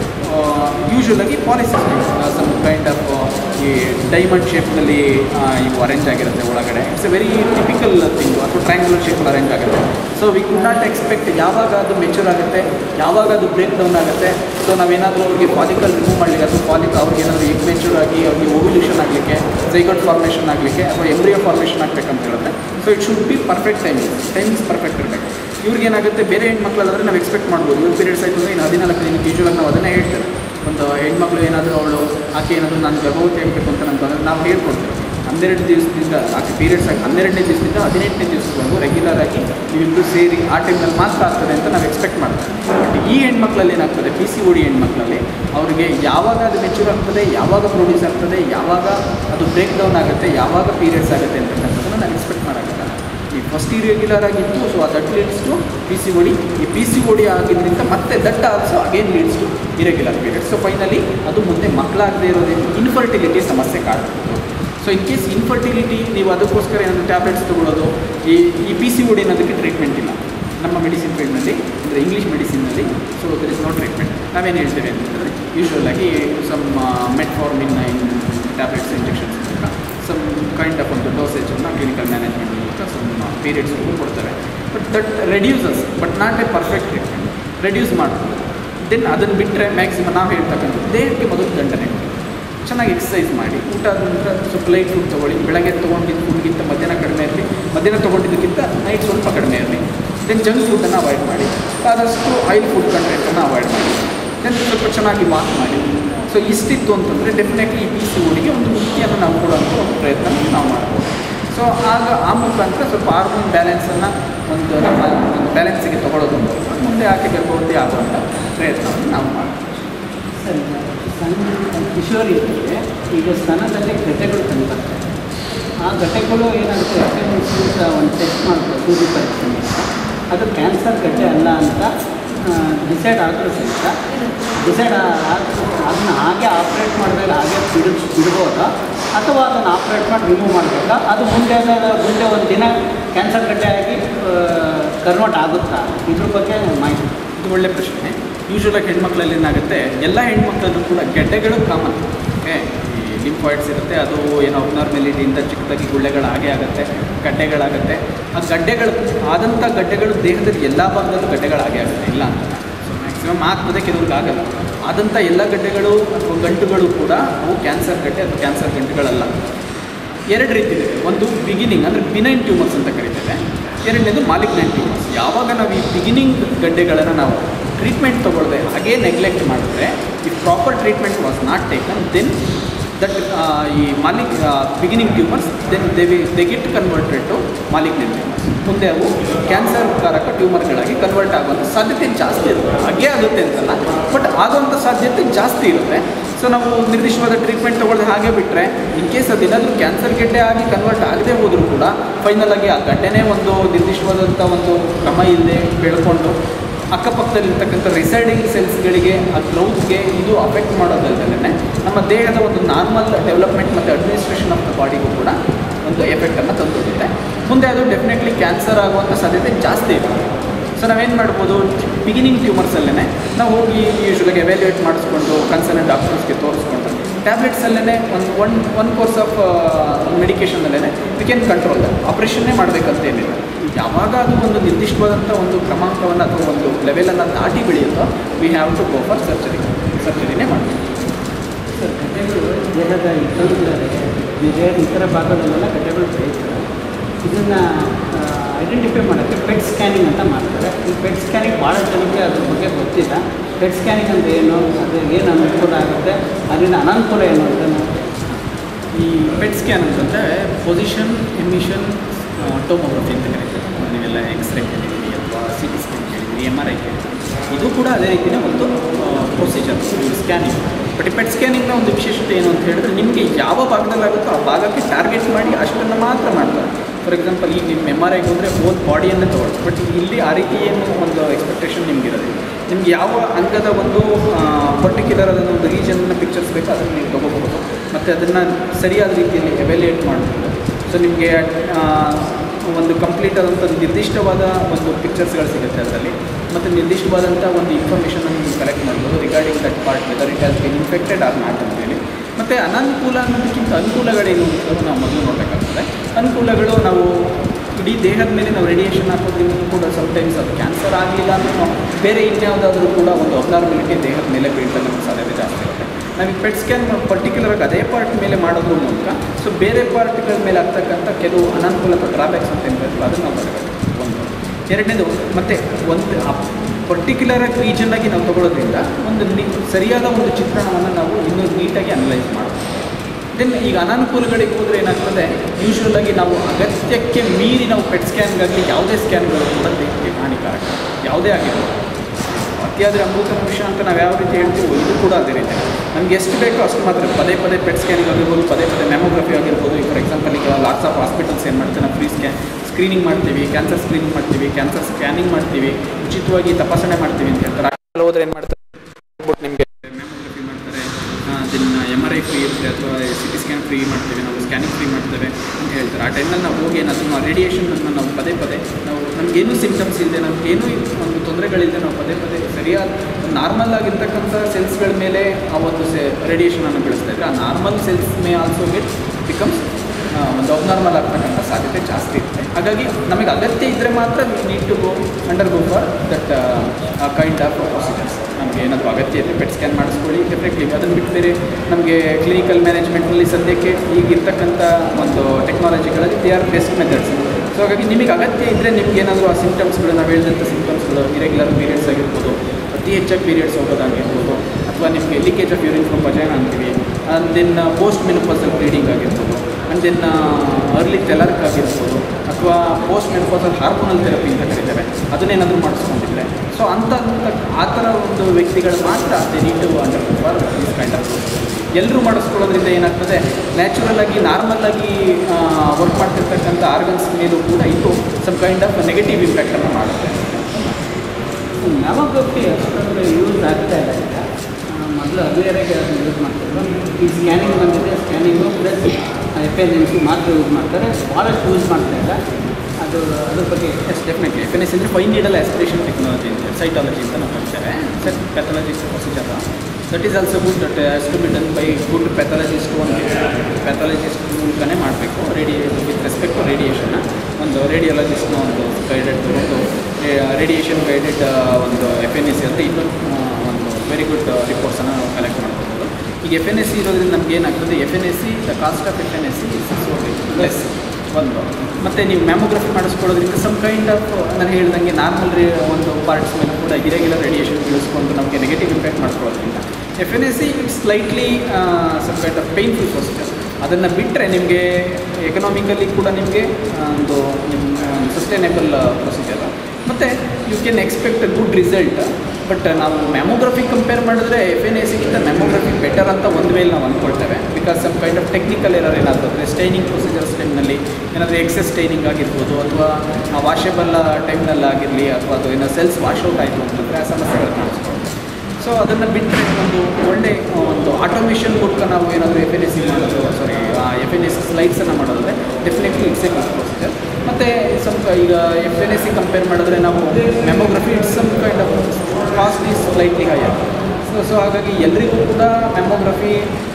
Speaker 2: ಯೂಶ್ವಲಾಗಿ ಪಾಲಿಸಿಸ್ಟಿಕ್ ಸಮ್ ಕೈಂಡ್ ಆಫ್ ಈ ಡೈಮಂಡ್ ಶೇಪ್ನಲ್ಲಿ ಇವು ಅರೇಂಜ್ ಆಗಿರುತ್ತೆ ಒಳಗಡೆ it's a very typical thing ಅಥವಾ ಟ್ರಯಾಂಗುಲರ್ ಶೇಪಲ್ಲಿ ಅರೇಂಜ್ ಆಗುತ್ತೆ so we could not expect ಯಾವಾಗ ಅದು ಮೆಚೂರ್ ಆಗುತ್ತೆ ಯಾವಾಗ ಅದು ಬ್ರೇಕ್ ಡೌನ್ ಆಗುತ್ತೆ ಸೊ ನಾವೇನಾದರೂ ಅವ್ರಿಗೆ ಪಾಲಿಕಲ್ ರಿಮೂವ್ ಮಾಡಲಿಕ್ಕೆ ಅಥವಾ ಪಾಲಿಕ್ ಅವ್ರಿಗೆ ಏನಾದರೂ ಎಗ್ ಮೆಚೂರ್ ಆಗಿ ಅವ್ರಿಗೆ ಓವ್ಯುಲೇಷನ್ ಆಗಲಿಕ್ಕೆ ಸೈಗಟ್ ಫಾರ್ಮೇಷನ್ ಆಗಲಿಕ್ಕೆ ಅಥವಾ ಎಂಬ್ರಿಯೋ ಫಾರ್ಮೇಷನ್ ಆಗಬೇಕಂತ ಹೇಳಿದ್ರೆ so it should be perfect timing timings perfect ಇರಬೇಕು ಇವ್ರಿಗೆ ಏನಾಗುತ್ತೆ ಬೇರೆ ಹೆಣ್ಮಕ್ಳಾದ್ರೆ ನಾವು ಎಕ್ಸ್ಪೆಕ್ಟ್ ಮಾಡ್ಬೋದು ಇವ್ರು ಪೀರಿಯಡ್ಸ್ ಆಯಿತು ಅಂದರೆ ಇನ್ನು ಹದಿನಾಲ್ಕು ದಿನಕ್ಕೆ ಯೂಶ್ವಲಾಗಿ ನಾವು ಅದನ್ನೇ ಹೇಳ್ತೇವೆ ಒಂದು ಹೆಣ್ಮಕ್ಳು ಏನಾದರೂ ಅವಳು ಆಕೆ ಏನಾದರೂ ನಾನು ಗರ್ಭವತಿ ಆಗಬೇಕು ಅಂತ ನಾನು ಬಂದರೆ ನಾವು ಹೇಳ್ಕೊಡ್ತೇವೆ ಹನ್ನೆರಡು ದಿವಸದಿಂದ ಆಕೆ ಪೀರಿಯಡ್ಸ್ ಆಗಿ ಹನ್ನೆರಡನೇ ದಿವಸದಿಂದ ಹದಿನೆಂಟನೇ ದಿವಸದವರೆಗೂ ರೆಗ್ಯುಲರ್ ಆಗಿ ನೀವಿಬ್ಬರು ಸೇರಿ ಆ ಟೈಮ್ನಲ್ಲಿ ಮಾತ್ರ ಆಗ್ತದೆ ಅಂತ ನಾವು ಎಕ್ಸ್ಪೆಕ್ಟ್ ಮಾಡ್ತೇವೆ ಬಟ್ ಈ ಹೆಣ್ಮಕ್ಳಲ್ಲಿ ಏನಾಗ್ತದೆ ಪಿ ಸಿ ಓಡಿ ಹೆಣ್ಮಕ್ಳಲ್ಲಿ ಅವರಿಗೆ ಯಾವಾಗ ಅದು ಮೆಚೂರ್ ಆಗ್ತದೆ ಯಾವಾಗ ಪ್ರೊಡ್ಯೂಸ್ ಆಗ್ತದೆ ಯಾವಾಗ ಅದು ಬ್ರೇಕ್ ಡೌನ್ ಆಗುತ್ತೆ ಯಾವಾಗ ಪೀರಿಯಡ್ಸ್ ಆಗುತ್ತೆ ಅಂತಕ್ಕಂಥದ್ದನ್ನು ನಾವು ಎಕ್ಸ್ಪೆಕ್ಟ್ ಮಾಡೋಕ್ಕಾಗಲ್ಲ ಈ ಫಸ್ಟ್ ಇರೆಗ್ಯುಲರ್ ಆಗಿತ್ತು so that leads to P C O D P C O ಆಗಿದ್ದರಿಂದ ಮತ್ತೆ that also again leads to irregular period so finally ಅದು ಮುಂದೆ ಮಕ್ಕಳಾಗದೇ ಇರೋದ್ರಿಂದ ಇನ್ಫರ್ಟಿಲಿಟಿ ಸಮಸ್ಯೆ ಕಾಡುತ್ತೆ ಸೊ ಇನ್ ಕೇಸ್ ಇನ್ಫರ್ಟಿಲಿಟಿ ನೀವು ಅದಕ್ಕೋಸ್ಕರ ಏನಾದರೂ ಟ್ಯಾಬ್ಲೆಟ್ಸ್ ತೊಗೊಳ್ಳೋದು ಈ ಈ ಪಿ ಸಿ ಓಡಿ ಅನ್ನೋದಕ್ಕೆ ಟ್ರೀಟ್ಮೆಂಟ್ ಇಲ್ಲ ನಮ್ಮ ಮೆಡಿಸಿನ್ ಫೀಲ್ಡ್ನಲ್ಲಿ ಅಂದರೆ ಇಂಗ್ಲೀಷ್ ಮೆಡಿಸಿನ್ನಲ್ಲಿ so there is no treatment ನಾವೇನು ಹೇಳ್ತೇವೆ ಅಂತಂದರೆ ಯೂಶ್ವಲ್ ಆಗಿ some metformin in tablets injections ಮೂಲಕ ಸಮ್ ಕೈಂಡ್ ಆಫ್ ಒಂದು ಡೋಸೇಜನ್ನು ಕ್ಲಿನಿಕಲ್ ಮ್ಯಾನೇಜ್ಮೆಂಟ್ ಮೂಲಕ ಸಮ್ ಪೀರಿಯಡ್ಸ್ಗೂ ಕೊಡ್ತಾರೆ but that reduces but not a perfect treatment reduce ಮಾಡ್ಬೋದು ದೆನ್ ಅದನ್ನು ಬಿಟ್ಟರೆ ಮ್ಯಾಕ್ಸಿಮಮ್ ನಾವು ಹೇಳ್ತಕ್ಕಂಥದ್ದು ದೇಹಕ್ಕೆ ಮೊದಲು ದಂಡನೆ ಕೊಡಿ. ಚೆನ್ನಾಗಿ ಎಕ್ಸಸೈಸ್ ಮಾಡಿ ಊಟ ಆದ ನಂತರ ಸ್ವಲ್ಪ ಲೈಟ್ ಫುಡ್ ತೊಗೊಳ್ಳಿ ಬೆಳಗ್ಗೆ ತೊಗೊಂಡಿದ್ದು ಫುಡ್ಗಿಂತ ಮಧ್ಯಾಹ್ನ ಕಡಿಮೆ ಇರಲಿ ಮಧ್ಯಾಹ್ನ ತೊಗೊಂಡಿದ್ದಕ್ಕಿಂತ ನೈಟ್ ಸ್ವಲ್ಪ ಕಡಿಮೆ ಇರಲಿ ದೆನ್ ಜಂಕ್ ಫುಡ್ಡನ್ನು ಅವಾಯ್ಡ್ ಮಾಡಿ ಆದಷ್ಟು ಆಯಿಲ್ ಫುಡ್ ಕಂಟೆಂಟನ್ನು ಅವಾಯ್ಡ್ ಮಾಡಿ ದೆನ್ ಸ್ವಲ್ಪ ಚೆನ್ನಾಗಿ ವಾಕ್ ಮಾಡಿ ಸೊ ಇಷ್ಟಿತ್ತು ಅಂತಂದರೆ ಡೆಫಿನೆಟ್ಲಿ ಈ ಪಿ ಸಿ ಓಡಿಗೆ ಒಂದು ಮುಕ್ತಿಯನ್ನು ನಾವು ಕೊಡುವಂಥ ಒಂದು ಪ್ರಯತ್ನ ನಾವು ಮಾಡ್ಬೋದು ಸೊ ಆಗ ಆ ಮುಖ ಮುಖಾಂತರ ಸ್ವಲ್ಪ ಹಾರ್ಮೋನ್ ಬ್ಯಾಲೆನ್ಸನ್ನು ಒಂದು ನಮ್ಮ ಒಂದು ಬ್ಯಾಲೆನ್ಸಿಗೆ ತಗೊಳ್ಳೋದು ಮುಂದೆ ಆಕೆ ಗರ್ಭವತಿ ಆಗುವಂಥ ಪ್ರಯತ್ನವನ್ನು ನಾವು ಮಾಡ್ತೀವಿ
Speaker 6: ಸರಿ ಸಣ್ಣ ಕಿಶೋರಿಯರಿಗೆ ಈಗ ಸ್ತನದಲ್ಲಿ ಘಟೆಗಳು ಕಂಡುಬರ್ತವೆ ಆ ಘಟೆಗಳು ಏನಾಗುತ್ತೆ ಎಫೆನ್ಸಿಂದ ಒಂದು ಟೆಸ್ಟ್ ಮಾಡ್ತಾರೆ ಸೂಜಿ ಪರೀಕ್ಷೆ ಮಾಡಿ ಅದು ಕ್ಯಾನ್ಸರ್ ಘಟೆ ಅಲ್ಲ ಅಂತ ಡಿಸೈಡ್ ಆದರೂ ಸಹಿತ ಡಿಸೈಡ್ ಅದನ್ನ ಹಾಗೆ ಆಪ್ರೇಟ್ ಮಾಡಿದಾಗ ಹಾಗೆ ಬಿಡು ಬಿಡ್ಬೋದಾ ಅಥವಾ ಅದನ್ನು ಆಪ್ರೇಟ್ ಮಾಡಿ ರಿಮೂವ್ ಮಾಡಬೇಕಾ ಅದು ಮುಂದೆ ಅದು ಮುಂದೆ ಒಂದು ದಿನ ಕ್ಯಾನ್ಸರ್ ಘಟೆ ಆಗಿ ಕನ್ವರ್ಟ್ ಆಗುತ್ತಾ ಇದ್ರ ಬಗ್ಗೆ ಮಾಹಿತಿ
Speaker 2: ಇದು ಒಳ್ಳೆ ಪ್ರಶ್ನೆ ಯೂಶ್ವಲಾಗಿ ಹೆಣ್ಮಕ್ಳಲ್ಲಿ ಏನಾಗುತ್ತೆ ಎಲ್ಲ ಹೆಣ್ಮಕ್ಳಲ್ಲೂ ಕೂಡ ಗೆಡ್ಡೆಗಳು ಕಾಮನ್ ಓಕೆ ಈ ಲಿಂಫಾಯ್ಡ್ಸ್ ಇರುತ್ತೆ ಅದು ಏನೋ ಅಬ್ನಾರ್ಮೆಲಿಟಿಯಿಂದ ಚಿಕ್ಕದಾಗಿ ಗುಳ್ಳೆಗಳು ಹಾಗೆ ಆಗುತ್ತೆ ಗಡ್ಡೆಗಳಾಗುತ್ತೆ ಆ ಗಡ್ಡೆಗಳು ಆದಂಥ ಗಡ್ಡೆಗಳು ದೇಹದಲ್ಲಿ ಎಲ್ಲ ಭಾಗದಲ್ಲೂ ಗಡ್ಡೆಗಳು ಹಾಗೆ ಆಗುತ್ತೆ ಇಲ್ಲ ಅಂತ ಸೊ ಮ್ಯಾಕ್ಸಿಮಮ್ ಆಗ್ತದೆ ಕೆಲವ್ರಿಗೆ ಆಗಲ್ಲ ಆದಂಥ ಎಲ್ಲ ಗಡ್ಡೆಗಳು ಅಥವಾ ಗಂಟುಗಳು ಕೂಡ ಅವು ಕ್ಯಾನ್ಸರ್ ಗಡ್ಡೆ ಅಥವಾ ಕ್ಯಾನ್ಸರ್ ಗಂಟುಗಳಲ್ಲ ಎರಡು ರೀತಿ ಇದೆ ಒಂದು ಬಿಗಿನಿಂಗ್ ಅಂದರೆ ಬಿನೈನ್ ಟ್ಯೂಮರ್ಸ್ ಅಂತ ಕರಿತೇವೆ ಎರಡನೇದು ಮಾಲಿಗ್ನೆಂಟ್ ಟ್ಯೂಮರ್ಸ್ ಯಾವಾಗ ನಾವು ಈ ಬಿಗಿನಿಂಗ್ ಗಡ್ಡೆಗಳನ್ನು ನಾವು ಟ್ರೀಟ್ಮೆಂಟ್ ತೊಗೊಳ್ದೆ ಹಾಗೇ ನೆಗ್ಲೆಕ್ಟ್ ಮಾಡಿದ್ರೆ ಈ proper treatment was not taken then that ಈ ಮಾಲಿಕ್ beginning tumours then they we they get converted to malignant tumours ಮುಂದೆ ಅವು ಕ್ಯಾನ್ಸರ್ ಕಾರಕ ಟ್ಯೂಮರ್ಗಳಾಗಿ ಕನ್ವರ್ಟ್ ಆಗುವಂಥ ಸಾಧ್ಯತೆ ಜಾಸ್ತಿ ಇರುತ್ತೆ ಹಾಗೇ ಆಗುತ್ತೆ ಅಂತಲ್ಲ ಬಟ್ ಆಗುವಂಥ ಸಾಧ್ಯತೆ ಜಾಸ್ತಿ ಇರುತ್ತೆ ಸೊ ನಾವು ನಿರ್ದಿಷ್ಟವಾದ ಟ್ರೀಟ್ಮೆಂಟ್ ತೊಗೊಳ್ದೆ ಹಾಗೆ ಬಿಟ್ಟರೆ ಇನ್ ಕೇಸ್ ಅದೇನಾದರೂ ಕ್ಯಾನ್ಸರ್ ಗೆಡ್ಡೆ ಆಗಿ ಕನ್ವರ್ಟ್ ಆಗದೆ ಹೋದರೂ ಕೂಡ ಫೈನಲ್ ಆಗಿ ಆ ಗಡ್ಡೆನೇ ಒಂದು ನಿರ್ದಿಷ್ಟವಾದಂಥ ಒಂದು ಕ್ರಮ ಇಲ್ಲದೆ ಬೆಳ್ಕೊಂಡು ಅಕ್ಕಪಕ್ಕದಲ್ಲಿರ್ತಕ್ಕಂಥ ರಿಸೈಡಿಂಗ್ ಸೆಲ್ಸ್ಗಳಿಗೆ ಆ ಗ್ರೌತ್ಗೆ ಇದು ಅಫೆಕ್ಟ್ ಮಾಡೋದಲ್ಲದೆ ನಮ್ಮ ದೇಹದ ಒಂದು ನಾರ್ಮಲ್ ಡೆವಲಪ್ಮೆಂಟ್ ಮತ್ತು ಅಡ್ಮಿನಿಸ್ಟ್ರೇಷನ್ ಆಫ್ ದ ಬಾಡಿಗೂ ಕೂಡ ಒಂದು ಎಫೆಕ್ಟನ್ನು ತಂದುಕೊಡುತ್ತೆ ಮುಂದೆ ಅದು ಡೆಫಿನೆಟ್ಲಿ ಕ್ಯಾನ್ಸರ್ ಆಗುವಂಥ ಸಾಧ್ಯತೆ ಜಾಸ್ತಿ ಇದೆ ಸೊ ನಾವೇನು ಮಾಡ್ಬೋದು ಬಿಗಿನಿಂಗ್ ಟ್ಯೂಮರ್ಸಲ್ಲೇ ನಾವು ಹೋಗಿ ಯೂಶ್ವಲಾಗಿ ಎವ್ಯಾಲ್ಯೂಯೇಟ್ ಮಾಡಿಸ್ಕೊಂಡು ಕನ್ಸರ್ನ್ ಡಾಕ್ಟರ್ಸ್ಗೆ ತೋರಿಸ್ಕೊಂಡು ಟ್ಯಾಬ್ಲೆಟ್ಸಲ್ಲೇ ಒಂದು ಒನ್ ಒನ್ ಕೋರ್ಸ್ ಆಫ್ ಮೆಡಿಕೇಷನಲ್ಲೇ ವಿ ಕ್ಯಾನ್ ಕಂಟ್ರೋಲ್ ಆಪ್ರೇಷನ್ನೇ ಮಾಡಬೇಕಂತ ಏನಿಲ್ಲ ಯಾವಾಗ ಅದು ಒಂದು ನಿರ್ದಿಷ್ಟವಾದಂಥ ಒಂದು ಕ್ರಮಾಂಕವನ್ನು ಅಥವಾ ಒಂದು ಲೆವೆಲನ್ನು ದಾಟಿ ಬೆಳೆಯುತ್ತೋ we have to go for surgery ಸರ್ಜರಿನೇ ಮಾಡಬೇಕು
Speaker 6: ಸರ್ ಕಥೆಗಳು ದೇಹದ ಇತರ ದೇಹದ ಇತರ ಭಾಗದಲ್ಲೆಲ್ಲ ಕಥೆಗಳು ಬೆಳೀತವೆ ಇದನ್ನು ಐಡೆಂಟಿಫೈ ಮಾಡೋಕ್ಕೆ ಪೆಟ್ ಸ್ಕ್ಯಾನಿಂಗ್ ಅಂತ ಮಾಡ್ತಾರೆ ಈ ಪೆಟ್ ಸ್ಕ್ಯಾನಿಂಗ್ ಭಾಳ ಜನಕ್ಕೆ ಅದ್ರ ಬಗ್ಗೆ ಗೊತ್ತಿಲ್ಲ ಪೆಟ್ ಸ್ಕ್ಯಾನಿಂಗ್ ಅಂದರೆ ಏನು ಅದು ಏನು ಅನುಕೂಲ ಆಗುತ್ತೆ ಅದರಿಂದ ಅನನುಕೂಲ ಏನು ಅಂತ ನಾವು
Speaker 2: ಈ ಪೆಟ್ ಸ್ಕ್ಯಾನ್ ಅಂತಂದರೆ ಪೊಸಿಷನ್ ಎಮಿಷನ್ ಟೋಮೋಗ್ರಫಿ ಅಂತ ಕರೀತಾರೆ ನೀವೆಲ್ಲ ಎಕ್ಸ್ರೇ ಕೇಳಿದ್ರಿ ಅಥವಾ ಸಿ ಟಿ ಸ್ಕ್ಯಾನ್ ಕೇಳಿದ್ರಿ ಎಮ್ ಆರ್ ಐ ಕೇಳಿದ್ರಿ ಇದು ಕೂಡ ಅದೇ ರೀತಿಯ ಒಂದು ಪ್ರೊಸೀಜರ್ ಸ್ಕ್ಯಾನಿಂಗ್ ಬಟ್ ಈ ಪೆಟ್ ಸ್ಕ್ಯಾನಿಂಗ್ನ ಒಂದು ವಿಶೇಷತೆ ಏನು ಅಂತ ಹೇಳಿದ್ರೆ ನಿಮಗೆ ಯಾವ ಭಾಗದಲ್ಲಾಗುತ್ತೋ ಆ ಭಾಗಕ್ಕೆ ಟಾರ್ಗೆಟ್ ಮಾಡಿ ಅಷ್ಟನ್ನು ಮಾತ್ರ ಮಾಡ್ತಾರೆ ಫಾರ್ ಎಕ್ಸಾಂಪಲ್ ಈಗ ನಿಮ್ಮ ಎಮ್ ಆರ್ ಐಗೆ ಹೋದರೆ ಹೋದ್ ಬಾಡಿಯನ್ನೇ ತೊಗೊಳ್ಳಿ ಬಟ್ ಇಲ್ಲಿ ಆ ರೀತಿ ಏನು ಒಂದು ಎಕ್ಸ್ಪೆಕ್ಟೇಷನ್ ನಿಮ್ಗೆ ಇರೋದಿಲ್ಲ ನಿಮ್ಗೆ ಯಾವ ಅಂಗದ ಒಂದು ಪರ್ಟಿಕ್ಯುಲರ್ ಆದ ಒಂದು ರೀಜನ್ನ ಪಿಕ್ಚರ್ಸ್ ಬೇಕೋ ಅದನ್ನು ನೀವು ತೊಗೋಬಹುದು ಮತ್ತು ಅದನ್ನು ಸರಿಯಾದ ರೀತಿಯಲ್ಲಿ ಎವ್ಯಾಲ್ಯೂಯೇಟ್ ಮಾಡಬಹುದು ಸೊ ನಿಮಗೆ ಒಂದು ಕಂಪ್ಲೀಟ್ ಆದಂಥ ನಿರ್ದಿಷ್ಟವಾದ ಒಂದು ಪಿಕ್ಚರ್ಸ್ಗಳು ಸಿಗುತ್ತೆ ಅದರಲ್ಲಿ ಮತ್ತು ನಿರ್ದಿಷ್ಟವಾದಂಥ ಒಂದು ಇನ್ಫಾರ್ಮೇಷನ್ ನೀವು ಕಲೆಕ್ಟ್ ಮಾಡ್ಬೋದು regarding that part whether it has been infected or not ಅಂತೇಳಿ ಮತ್ತು ಅನನುಕೂಲ ಅನ್ನೋದಕ್ಕಿಂತ ಅನುಕೂಲಗಳೇನು ಅಂತ ನಾವು ಮೊದಲು ನೋಡಬೇಕಾಗ್ತದೆ ಅನುಕೂಲಗಳು ನಾವು ಇಡೀ ದೇಹದ ಮೇಲೆ ನಾವು ರೇಡಿಯೇಷನ್ ಹಾಕೋದ್ರಿಂದ ಕೂಡ ಸಮ್ಟೈಮ್ಸ್ ಅದು ಕ್ಯಾನ್ಸರ್ ಆಗಲಿಲ್ಲ ಅಂದ್ರೆ ನಾವು ಬೇರೆ ಇನ್ಯಾವುದಾದ್ರೂ ಕೂಡ ಒಂದು ಅಬ್ನಾರ್ಮಲಿಟಿ ದೇಹದ ಮೇಲೆ ಬೀಳ್ತಕ್ಕಂಥ ಸಾಧ್ಯತೆ ಜಾಸ್ತಿ ಇರುತ್ತೆ ನಾವು ಪೆಟ್ ಸ್ಕ್ಯಾನ್ ಪರ್ಟಿಕ್ಯುಲರ್ ಆಗಿ ಅದೇ ಪಾರ್ಟ್ ಮೇಲೆ ಮಾಡೋದ್ರ ಮೂಲಕ ಸೊ ಬೇರೆ ಪಾರ್ಟ್ಗಳ ಮೇಲೆ ಆಗ್ತಕ್ಕಂಥ ಕೆಲವು ಅನಾನುಕೂಲ ಡ್ರಾಬ್ಯಾಕ್ಸ್ ಅಂತ ಏನು ಬರ್ತದೆ ಅದನ್ನು ನಾವು ಬರಬೇಕು ಒಂದು ಎರಡನೇದು ಮತ್ತು ಒಂದು ಪರ್ಟಿಕ್ಯುಲರ್ ಆಗಿ ರೀಜನ್ ಆಗಿ ನಾವು ತಗೊಳ್ಳೋದ್ರಿಂದ ಒಂದು ನಿ ಸರಿಯಾದ ಒಂದು ಚಿತ್ರಣವನ್ನು ನಾವು ಇನ್ನೂ ನೀಟಾಗಿ ಅನಲೈಸ್ ಮಾಡಬೇಕು ದೆನ್ ಈಗ ಅನಾನುಕೂಲಗಳಿಗೆ ಹೋದರೆ ಏನಾಗ್ತದೆ ಯೂಶ್ವಲ್ ಆಗಿ ನಾವು ಅಗತ್ಯಕ್ಕೆ ಮೀರಿ ನಾವು ಪೆಟ್ ಸ್ಕ್ಯಾನ್ಗಾಗಲಿ ಯಾವುದೇ ಸ್ಕ್ಯಾನ್ಗಳು ಕೂಡ ದೇಹಕ್ಕೆ ಹಾನಿಕಾರಕ ಯಾವುದೇ ಆಗಿರ್ಬೋದು ಅತಿಯಾದರೆ ಅಮೃತ ವಿಷಯ ಅಂತ ನಾವು ಯಾವ ರೀತಿ ಹೇಳ್ತೀವೋ ಇದು ಕೂಡ ಅದೇ ರೀತಿ ನಮ್ಗೆ ಎಷ್ಟು ಬೇಕೋ ಅಷ್ಟು ಮಾತ್ರ ಪದೇ ಪದೇ ಪೆಟ್ ಸ್ಕ್ಯಾನಿಂಗ್ ಆಗಿರ್ಬೋದು ಪದೇ ಪದೇ ಮೆಮೊಗ್ರಫಿ ಆಗಿರ್ಬೋದು ಈಗ ಫಾರ್ ಎಕ್ಸಾಂಪಲ್ ಈಗ ಲಾಟ್ಸ್ ಆಫ್ ಹಾಸ್ಪಿಟಲ್ಸ್ ಏನು ಮಾಡ್ತಾರೆ ನಾವು ಫ್ರೀ ಸ್ಕ್ಯಾನ್ ಸ್ಕ್ರೀನಿಂಗ್ ಮಾಡ್ತೀವಿ ಕ್ಯಾನ್ಸರ್ ಸ್ಕ್ರೀನಿಂಗ್ ಮಾಡ್ತೀವಿ ಕ್ಯಾನ್ಸರ್ ಸ್ಕ್ಯಾನಿಂಗ್ ಮಾಡ್ತೀವಿ ಉಚಿತವಾಗಿ ತಪಾಸಣೆ ಮಾಡ್ತೀವಿ ಅಂತ ಹೇಳ್ತಾರೆ ಅಲ್ಲಿ ಹೋದ್ರೆ ಏನು ಮಾಡ್ತಾರೆ ಹೋಗ್ಬಿಟ್ಟು ನಿಮಗೆ ಮೆಮೊಗ್ರಫಿ ಮಾಡ್ತಾರೆ ಅದನ್ನು ಎಮ್ ಆರ್ ಐ ಫ್ರೀ ಇರುತ್ತೆ ಅಥವಾ ಸಿ ಟಿ ಸ್ಕ್ಯಾನ್ ಫ್ರೀ ಮಾಡ್ತೇವೆ ನಾವು ಸ್ಕ್ಯಾನಿಂಗ್ ಫ್ರೀ ಮಾಡ್ತೇವೆ ಅಂತ ಹೇಳ್ತಾರೆ ಆ ಟೈಮಲ್ಲಿ ನಾವು ಹೋಗಿ ಏನಾದರೂ ಆ ರೇಡಿಯೇಷನನ್ನು ನಾವು ಪದೇ ಪದೇ ನಾವು ನಮಗೇನು ಸಿಂಪ್ಟಮ್ಸ್ ಇಲ್ಲದೆ ನಮಗೇನು ಒಂದು ತೊಂದರೆಗಳಿಲ್ಲದೆ ನಾವು ಪದೇ ಪದೇ ಸರಿಯಾದ ನಾರ್ಮಲ್ ಆಗಿರ್ತಕ್ಕಂಥ ಸೆಲ್ಸ್ಗಳ ಮೇಲೆ ಆ ಒಂದು ಸೆ ರೇಡಿಯೇಷನನ್ನು ಬೆಳೆಸ್ತಾ ಇದ್ರೆ ಆ normal cells may also get becomes ಒಂದು ಅಬ್ನಾರ್ಮಲ್ ಆಗ್ತಕ್ಕಂಥ ಸಾಧ್ಯತೆ ಜಾಸ್ತಿ ಇರುತ್ತೆ ಹಾಗಾಗಿ ನಮಗೆ ಅಗತ್ಯ ಇದ್ದರೆ ಮಾತ್ರ need to go under go for that kind of procedures ನಮಗೆ ಏನಾದರೂ ಅಗತ್ಯ ಇದೆ ಪೆಟ್ ಸ್ಕ್ಯಾನ್ ಮಾಡಿಸ್ಕೊಳ್ಳಿ ಡೆಫಿನೆಟ್ಲಿ ಅದನ್ನು ಬಿಟ್ಟು ಬೇರೆ ನಮಗೆ ಕ್ಲಿನಿಕಲ್ ಮ್ಯಾನೇಜ್ಮೆಂಟ್ನಲ್ಲಿ ಸದ್ಯಕ್ಕೆ ಈಗಿರ್ತಕ್ಕಂಥ ಒಂದು ಟೆಕ್ನಾಲಜಿಗಳಲ್ಲಿ they are best methods so ಹಾಗಾಗಿ ನಿಮಗೆ ಅಗತ್ಯ ಇದ್ದರೆ ನಿಮ್ಗೆ ಏನಾದರೂ ಆ ಸಿಂಪ್ಟಮ್ಸ್ಗಳು ನಾವು ಹೇಳಿದಂಥ ಸಿಂಪ್ಟಮ್ಸ್ಗಳು ಇರೆಗ್ಯುಲರ್ ಪೀರಿಯಡ್ಸ್ ಆಗಿರ್ಬೋದು ಅತಿ ಹೆಚ್ಚಾಗಿ ಪೀರಿಯಡ್ಸ್ ಹೋಗೋದಾಗಿರ್ಬೋದು ಅಥವಾ ನಿಮಗೆ leakage of urine from vagina ಅಂತೀವಿ and then post menopausal bleeding ಆಗಿರ್ಬೋದು ಆ್ಯಂಡ್ ದೆನ್ ಅರ್ಲಿ ಟೆಲರ್ಕ್ ಆಗಿರ್ಬೋದು ಅಥವಾ ಪೋಸ್ಟ್ ಮೆನ್ಪೋಸಲ್ ಹಾರ್ಮೋನಲ್ ಥೆರಪಿ ಅಂತ ಕರೀತಾರೆ ಅದನ್ನೇನಾದರೂ ಮಾಡಿಸ್ಕೊಂಡಿದ್ರೆ ಸೊ ಅಂಥ ಆ ಥರ ಒಂದು ವ್ಯಕ್ತಿಗಳು ಮಾತ್ರ they need to under for this kind of ಎಲ್ಲರೂ ಮಾಡಿಸ್ಕೊಳ್ಳೋದ್ರಿಂದ ಏನಾಗ್ತದೆ ನ್ಯಾಚುರಲ್ ಆಗಿ ನಾರ್ಮಲ್ ಆಗಿ ವರ್ಕ್ ಮಾಡ್ತಿರ್ತಕ್ಕಂಥ ಆರ್ಗನ್ಸ್ ಮೇಲೂ ಕೂಡ ಇದು ಸಮ್ ಕೈಂಡ್ ಆಫ್ ನೆಗೆಟಿವ್ ಇಂಪ್ಯಾಕ್ಟನ್ನು ಮಾಡುತ್ತೆ
Speaker 6: ನಮಗೊಬ್ಬಿ ಅಷ್ಟೊಂದು ಯೂಸ್ ಆಗ್ತಾ ಇಲ್ಲ ಈಗ ಆ, ಮೊದಲು ಅವೇರಾಗಿ ಅದನ್ನು ಯೂಸ್ ಮಾಡ್ತಿದ್ರು ಈ ಸ್ಕ್ಯಾನಿಂಗ್ ಬಂದಿದೆ scanning plus F L N C ಮಾತ್ರ ಯೂಸ್ ಮಾಡ್ತಾರೆ ಭಾಳಷ್ಟು ಯೂಸ್ ಮಾಡ್ತಾ ಇಲ್ಲ ಅದು ಅದ್ರ ಬಗ್ಗೆ
Speaker 2: yes definitely F N S ಅಂದರೆ ಫೈನ್ ನೀಡಲ್ ಆಸ್ಪಿರೇಷನ್ ಟೆಕ್ನಾಲಜಿ ಅಂತ ಸೈಟಾಲಜಿ ಅಂತ ನಾವು ಕರಿತಾರೆ set pathologist procedure that is also good that has to be done by good pathologist ಒಂದು ಪ್ಯಾಥಾಲಜಿಸ್ಟ್ ಮೂಲಕನೇ ಮಾಡಬೇಕು ರೇಡಿ ವಿತ್ ರೆಸ್ಪೆಕ್ಟ್ ಟು ರೇಡಿಯೇಷನ್ನ ಒಂದು ರೇಡಿಯಾಲಜಿಸ್ಟ್ನ ಒಂದು ಗೈಡೆಡ್ ಒಂದು ರೇಡಿಯೇಷನ್ ಗೈಡೆಡ್ ಒಂದು ಎಫ್ ಎನ್ ಎಸ್ ಸಿ ಅಂತ ಇನ್ನೂ ಆ, ಒಂದು ವೆರಿ ಗುಡ್ ರಿಪೋರ್ಟ್ಸನ್ನು ನಾವು ಕಲೆಕ್ಟ್ ಮಾಡ್ಕೋಬೋದು ಈಗ ಎಫ್ ಎನ್ ಎಸ್ ಸಿ ಇರೋದ್ರಿಂದ ನಮ್ಗೆ ಏನಾಗ್ತದೆ F N S C the cost of F N S C less ಒಂದು ಮತ್ತು ನೀವು ಮ್ಯಾಮೋಗ್ರಫಿ ಮಾಡಿಸ್ಕೊಳ್ಳೋದ್ರಿಂದ ಸಮ್ ಕೈಂಡ್ ಆಫ್ ನಾನು ಹೇಳ್ದಂಗೆ ನಾರ್ಮಲ್ ರೇ ಒಂದು ಪಾರ್ಟ್ಸ್ ಮೇಲೆ ಕೂಡ ಇರೆಗ್ಯುಲರ್ ರೇಡಿಯೇಷನ್ ಇಳಿಸ್ಕೊಂಡು ನಮಗೆ ನೆಗೆಟಿವ್ ಇಂಪ್ಯಾಕ್ಟ್ ಮಾಡ್ಕೊಳ್ಳೋದ್ರಿಂದ F N S C it's slightly some kind of painful procedure ಅದನ್ನು ಬಿಟ್ಟರೆ ನಿಮಗೆ ಎಕನಾಮಿಕಲಿ ಕೂಡ ನಿಮಗೆ ಒಂದು ಸಸ್ಟೈನೇಬಲ್ ಪ್ರೊಸೀಜರ್ ಮತ್ತು you can expect good result but ನಾವು ಮ್ಯಾಮೋಗ್ರಫಿ ಕಂಪೇರ್ ಮಾಡಿದ್ರೆ ಎಫ್ ಎನ್ ಎಸಿಗಿಂತ ಮ್ಯಾಮೋಗ್ರಫಿ ಬೆಟರ್ ಅಂತ ಒಂದು ವೇಳೆ ನಾವು ಅಂದ್ಕೊಳ್ತೇವೆ because some kind of technical ಏನಾದ್ರು ಏನಾದರೂ ಅಂದರೆ ಸ್ಟೈನಿಂಗ್ ಪ್ರೊಸೀಜರ್ಸ್ ಟೈಮ್ನಲ್ಲಿ ಏನಾದರೂ ಎಕ್ಸೆಸ್ ಸ್ಟೈನಿಂಗ್ ಆಗಿರ್ಬೋದು ಅಥವಾ ವಾಷೇಬಲ್ ಟೈಮ್ನಲ್ಲಾಗಿರಲಿ ಅಥವಾ ಅದು ಏನೋ ಸೆಲ್ಸ್ ವಾಶ್ಔಟ್ ಆಯಿತು ಅಂತಂದರೆ ಆ ಸಮಸ್ಯೆಗಳು ಕಾಣಿಸ್ಕೊಳ್ಳುತ್ತೆ ಸೊ ಅದನ್ನು ಬಿಟ್ಟರೆ ಒಂದು ಒಳ್ಳೆ ಒಂದು ಆಟೋಮೇಷನ್ ಮೂಲಕ ನಾವು ಏನಾದರೂ ಎಫ್ ಎನ್ ಎಸ್ ಸಿ ಮಾಡೋದು sorry F N S C ಸ್ಲೈಡ್ಸನ್ನು ಮಾಡೋದಾದ್ರೆ definitely it's a good procedure ಮತ್ತು ಸ್ವಲ್ಪ ಈಗ F N S C compare ಮಾಡಿದ್ರೆ ನಾವು mammography it's some kind of cost is slightly higher so so ಹಾಗಾಗಿ ಎಲ್ರಿಗೂ ಕೂಡ mammography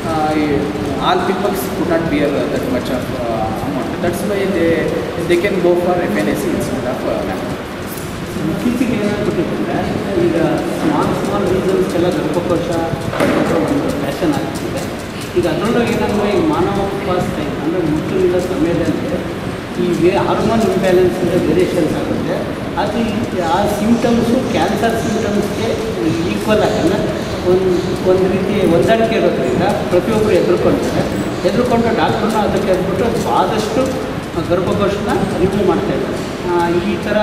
Speaker 2: all peoples could not bear that much of amount that's why they they can go for F N S C instead of mammography
Speaker 6: ಇತ್ತೀಚೆಗೆ ಏನಾಗ್ಬಿಟ್ಟಿದೆ ಈಗ small small ರೀಸನ್ಸ್ಗೆಲ್ಲ ಗರ್ಭಕೋಶ ಅನ್ನೋದು ಒಂದು fashion ಆಗ್ತಿದೆ ಈಗ ಅದರಲ್ಲೂ ಏನಂದರೆ ಈ ಮಾನವ ಉಪವಾಸ ಅಂದರೆ ಮುಟ್ಟುವಿನ ಸಮಯದಲ್ಲಿ ಈ ವೇ ಹಾರ್ಮೋನ್ ಇಂಬ್ಯಾಲೆನ್ಸ್ ವೇರಿಯೇಷನ್ಸ್ ಆಗುತ್ತೆ ಅದು ಈ- ಆ ಸಿಮ್ಟಮ್ಸು ಕ್ಯಾನ್ಸರ್ ಸಿಮ್ಟಮ್ಸ್ಗೆ ಈಕ್ವಲ್ ಆಗಲ್ಲ ಒಂದು ಒಂದು ರೀತಿ ಹೊಂದಾಣಿಕೆ ಇರೋದ್ರಿಂದ ಪ್ರತಿಯೊಬ್ಬರು ಹೆದರ್ಕೊಳ್ತಾರೆ ಹೆದರ್ಕೊಂಡು ಡಾಕ್ಟ್ರನ್ನ ಅದಕ್ಕೆ ಅಂದ್ಬಿಟ್ಟು ಆದಷ್ಟು ಗರ್ಭಕೋಶನ ರಿಮೂವ್ ಮಾಡ್ತಾ ಇದ್ದಾರೆ ಆ, ಈ ಥರ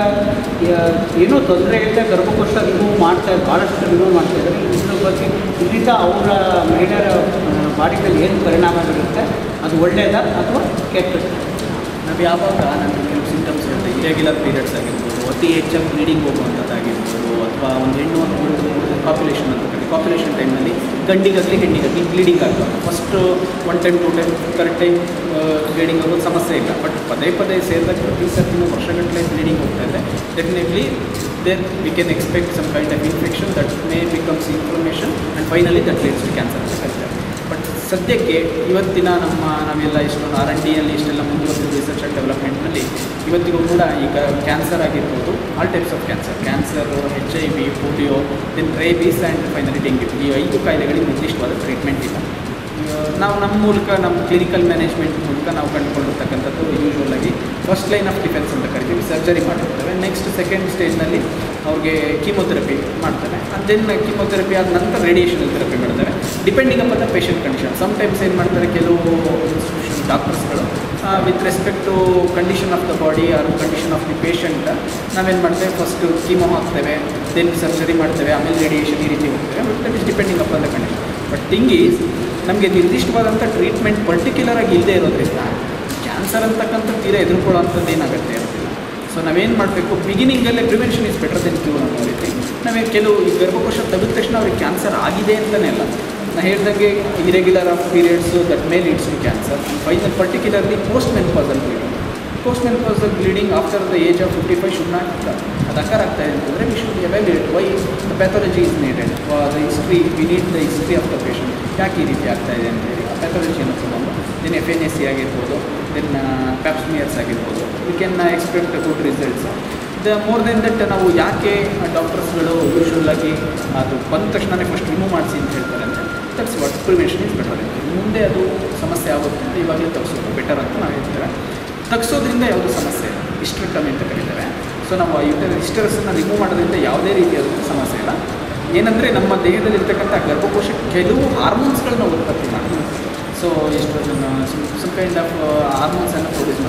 Speaker 6: ಯ- ಏನೂ ತೊಂದರೆ ಇಲ್ಲದೆ ಗರ್ಭಕೋಶ ರಿಮೂವ್ ಮಾಡ್ತಾ ಭಾಳಷ್ಟು ರಿಮೂವ್ ಮಾಡ್ತಾ ಇದ್ದಾರೆ ಇದ್ರ ಬಗ್ಗೆ ಇದರಿಂದ ಅವರ ಮಹಿಳೆಯರ ಬಾಡಿ ಮೇಲೆ ಏನು ಪರಿಣಾಮ ಬೀರುತ್ತೆ ಅದು ಒಳ್ಳೆಯದ ಅಥವಾ ಕೆಟ್ಟದ್ದು
Speaker 2: ನಾವು ಯಾವಾಗ ನಮಗೆ ಕೆಲವು ಸಿಂಟಮ್ಸ್ ಇರುತ್ತೆ ಇರೆಗ್ಯುಲರ್ ಪೀರಿಯಡ್ಸ್ ಆಗಿರ್ಬೋದು ಅತಿ ಹೆಚ್ಚಾಗಿ ಬ್ಲೀಡಿಂಗ್ ಹೋಗುವಂಥದ್ದಾಗಿರ್ಬೋದು ಅಥವಾ ಒಂದು ಹೆಣ್ಣು ಒಂದು ಪಾಪ್ಯುಲೇಷನ್ ಅಂತ ಕರೀತೀವಿ ಪಾಪ್ಯುಲೇಷನ್ ಟೈಮ್ನಲ್ಲಿ ಗಂಡಿಗಾಗಲಿ ಹೆಣ್ಣಿಗಾಗಲಿ ಬ್ಲೀಡಿಂಗ್ ಆಗ್ತದೆ first one time to time correct time bleeding ಆಗೋದು ಸಮಸ್ಯೆ ಇಲ್ಲ ಬಟ್ ಪದೇ ಪದೇ ಸೇರಿದಾಗ ಪ್ರತಿ ಸರ್ತಿನೂ ವರ್ಷಗಟ್ಟಲೆ ಬ್ಲೀಡಿಂಗ್ ಹೋಗ್ತಾ ಇದೆ definitely there we can expect some kind of infection that may becomes inflammation and finally that leads to cancer ಅಂತ ಕರೀತಾರೆ ಬಟ್ ಸದ್ಯಕ್ಕೆ ಇವತ್ತಿನ ನಮ್ಮ ನಾವೆಲ್ಲ ಇಷ್ಟೊಂದು ಆರ್ ಎನ್ ಡಿಯಲ್ಲಿ ಇಷ್ಟೆಲ್ಲ ಮುಂದುವರೆದ ರಿಸರ್ಚ್ ಆ್ಯಂಡ್ ಡೆವಲಪ್ಮೆಂಟ್ನಲ್ಲಿ ಇವತ್ತಿಗೂ ಕೂಡ ಈಗ ಕ್ಯಾನ್ಸರ್ ಆಗಿರ್ಬೋದು all types of cancer cancer H I V polio then rabies and finally dengue ಈ ಐದು ಕಾಯಿಲೆಗಳಿಗೆ ನಿರ್ದಿಷ್ಟವಾದ ಟ್ರೀಟ್ಮೆಂಟ್ ಇಲ್ಲ ಆ, ನಾವು ನಮ್ಮ ಮೂಲಕ ನಮ್ಮ ಕ್ಲಿನಿಕಲ್ ಮ್ಯಾನೇಜ್ಮೆಂಟ್ ಮೂಲಕ ನಾವು ಕಂಡುಕೊಂಡಿರ್ತಕ್ಕಂಥದ್ದು ಯೂಶ್ವಲ್ ಆಗಿ ಫಸ್ಟ್ ಲೈನ್ ಆಫ್ ಡಿಫೆನ್ಸ್ ಅಂತ ಕರಿತೀವಿ ಸರ್ಜರಿ ಮಾಡಿರ್ತೇವೆ ನೆಕ್ಸ್ಟ್ ಸೆಕೆಂಡ್ ಸ್ಟೇಜ್ನಲ್ಲಿ ಅವ್ರಿಗೆ ಕೀಮೊಥೆರಪಿ ಮಾಡ್ತಾರೆ ಆ್ಯಂಡ್ ದೆನ್ ಕೀಮೊಥೆರಪಿ ಆದ ನಂತರ ರೇಡಿಯೇಷನ್ ಥೆರಪಿ ಮಾಡ್ತಾರೆ depending up the patient condition some times ಏನು ಮಾಡ್ತಾರೆ ಕೆಲವು ಇನ್ಸ್ಟಿಟ್ಯೂಷನ್ ಡಾಕ್ಟರ್ಸ್ಗಳು with respect to condition of the body or condition of the patient ನಾವೇನು ಮಾಡ್ತೇವೆ ಫಸ್ಟ್ ಕೀಮೋ ಹಾಕ್ತೇವೆ ದೆನ್ ಸರ್ಜರಿ ಮಾಡ್ತೇವೆ ಆಮೇಲೆ ರೇಡಿಯೇಷನ್ ಈ ರೀತಿ ಹೋಗ್ತೇವೆ but that is depending up the condition but thing is ನಮಗೆ ನಿರ್ದಿಷ್ಟವಾದಂಥ ಟ್ರೀಟ್ಮೆಂಟ್ ಪರ್ಟಿಕ್ಯುಲರ್ ಆಗಿ ಇಲ್ಲದೆ ಇರೋದ್ರಿಂದ ಕ್ಯಾನ್ಸರ್ ಅಂತಕ್ಕಂಥ ತೀರಾ ಎದುರ್ಕೊಳ್ಳೋಂಥದ್ದು ಏನಾಗುತ್ತೆ ಇರೋದಿಲ್ಲ ಸೊ ನಾವೇನು ಮಾಡಬೇಕು ಬಿಗಿನಿಂಗಲ್ಲೇ prevention is better than cure ಅನ್ನೋ ರೀತಿ ನಾವೇ ಕೆಲವು ಈ ಗರ್ಭಕೋಶ ತೆಗೆದ ತಕ್ಷಣ ಅವ್ರಿಗೆ ಕ್ಯಾನ್ಸರ್ ಆಗಿದೆ ಅಂತಲೇ ಅಲ್ಲ ನಾ ಹೇಳ್ದಂಗೆ irregular of periods that may leads to cancer final particularly post menopausal bleeding post menopausal bleeding after the age of fifty five should not ಅದು ಅಕರ್ ಆಗ್ತಾ ಇದೆ ಅಂತಂದರೆ we should evaluate why the pathology is needed the history we need the history of the patient ಯಾಕೆ ಈ ರೀತಿ ಆಗ್ತಾ ಇದೆ ಅಂತೇಳಿ ಆ ಪ್ಯಾಥಾಲಜಿಯನ್ನು ತೊಗೊಂಡು then F N S C ಆಗಿರ್ಬೋದು ದೆನ್ ಪ್ಯಾಪ್ಸ್ಮಿಯರ್ಸ್ ಆಗಿರ್ಬೋದು we can expect good results the more then that ನಾವು ಯಾಕೆ ಡಾಕ್ಟರ್ಸ್ಗಳು ಯೂಶ್ವಲ್ ಆಗಿ ಅದು ಬಂದ ತಕ್ಷಣವೇ ಫಸ್ಟ್ ರಿಮೂವ್ ಮಾಡಿಸಿ ಅಂತ ಹೇಳ್ತಾರೆ ಅಂದರೆ that's what prevention is better ಮುಂದೆ ಅದು ಸಮಸ್ಯೆ ಆಗುತ್ತೆ ಅಂತ ಇವಾಗಲೇ ತಗ್ಸೋದು ಬೆಟರ್ ಅಂತ ನಾವು ಹೇಳ್ತೇವೆ ತಗ್ಸೋದ್ರಿಂದ ಯಾವುದೂ ಸಮಸ್ಯೆ ಇಲ್ಲ ಹಿಸ್ಟ್ರೆಕ್ಟಮಿ ಅಂತ ಕರೀತಾರೆ ಸೊ ನಾವು ಯೂಟರ್ ಹಿಸ್ಟರಸನ್ನು ರಿಮೂವ್ ಮಾಡೋದ್ರಿಂದ ಯಾವುದೇ ರೀತಿಯಾದ ಸಮಸ್ಯೆ ಇಲ್ಲ ಏನಂದರೆ ನಮ್ಮ ದೇಹದಲ್ಲಿರ್ತಕ್ಕಂಥ ಗರ್ಭಕೋಶ ಕೆಲವು ಹಾರ್ಮೋನ್ಸ್ಗಳನ್ನ ಉತ್ಪತ್ತಿ ಮಾಡ್ತೀವಿ ಸೊ ಎಷ್ಟು ಸಮ್ ಕೈಂಡ್ ಆಫ್ ಹಾರ್ಮೋನ್ಸನ್ನು ಪ್ರೊಡ್ಯೂಸ್ ಮಾಡ್ತೀವಿ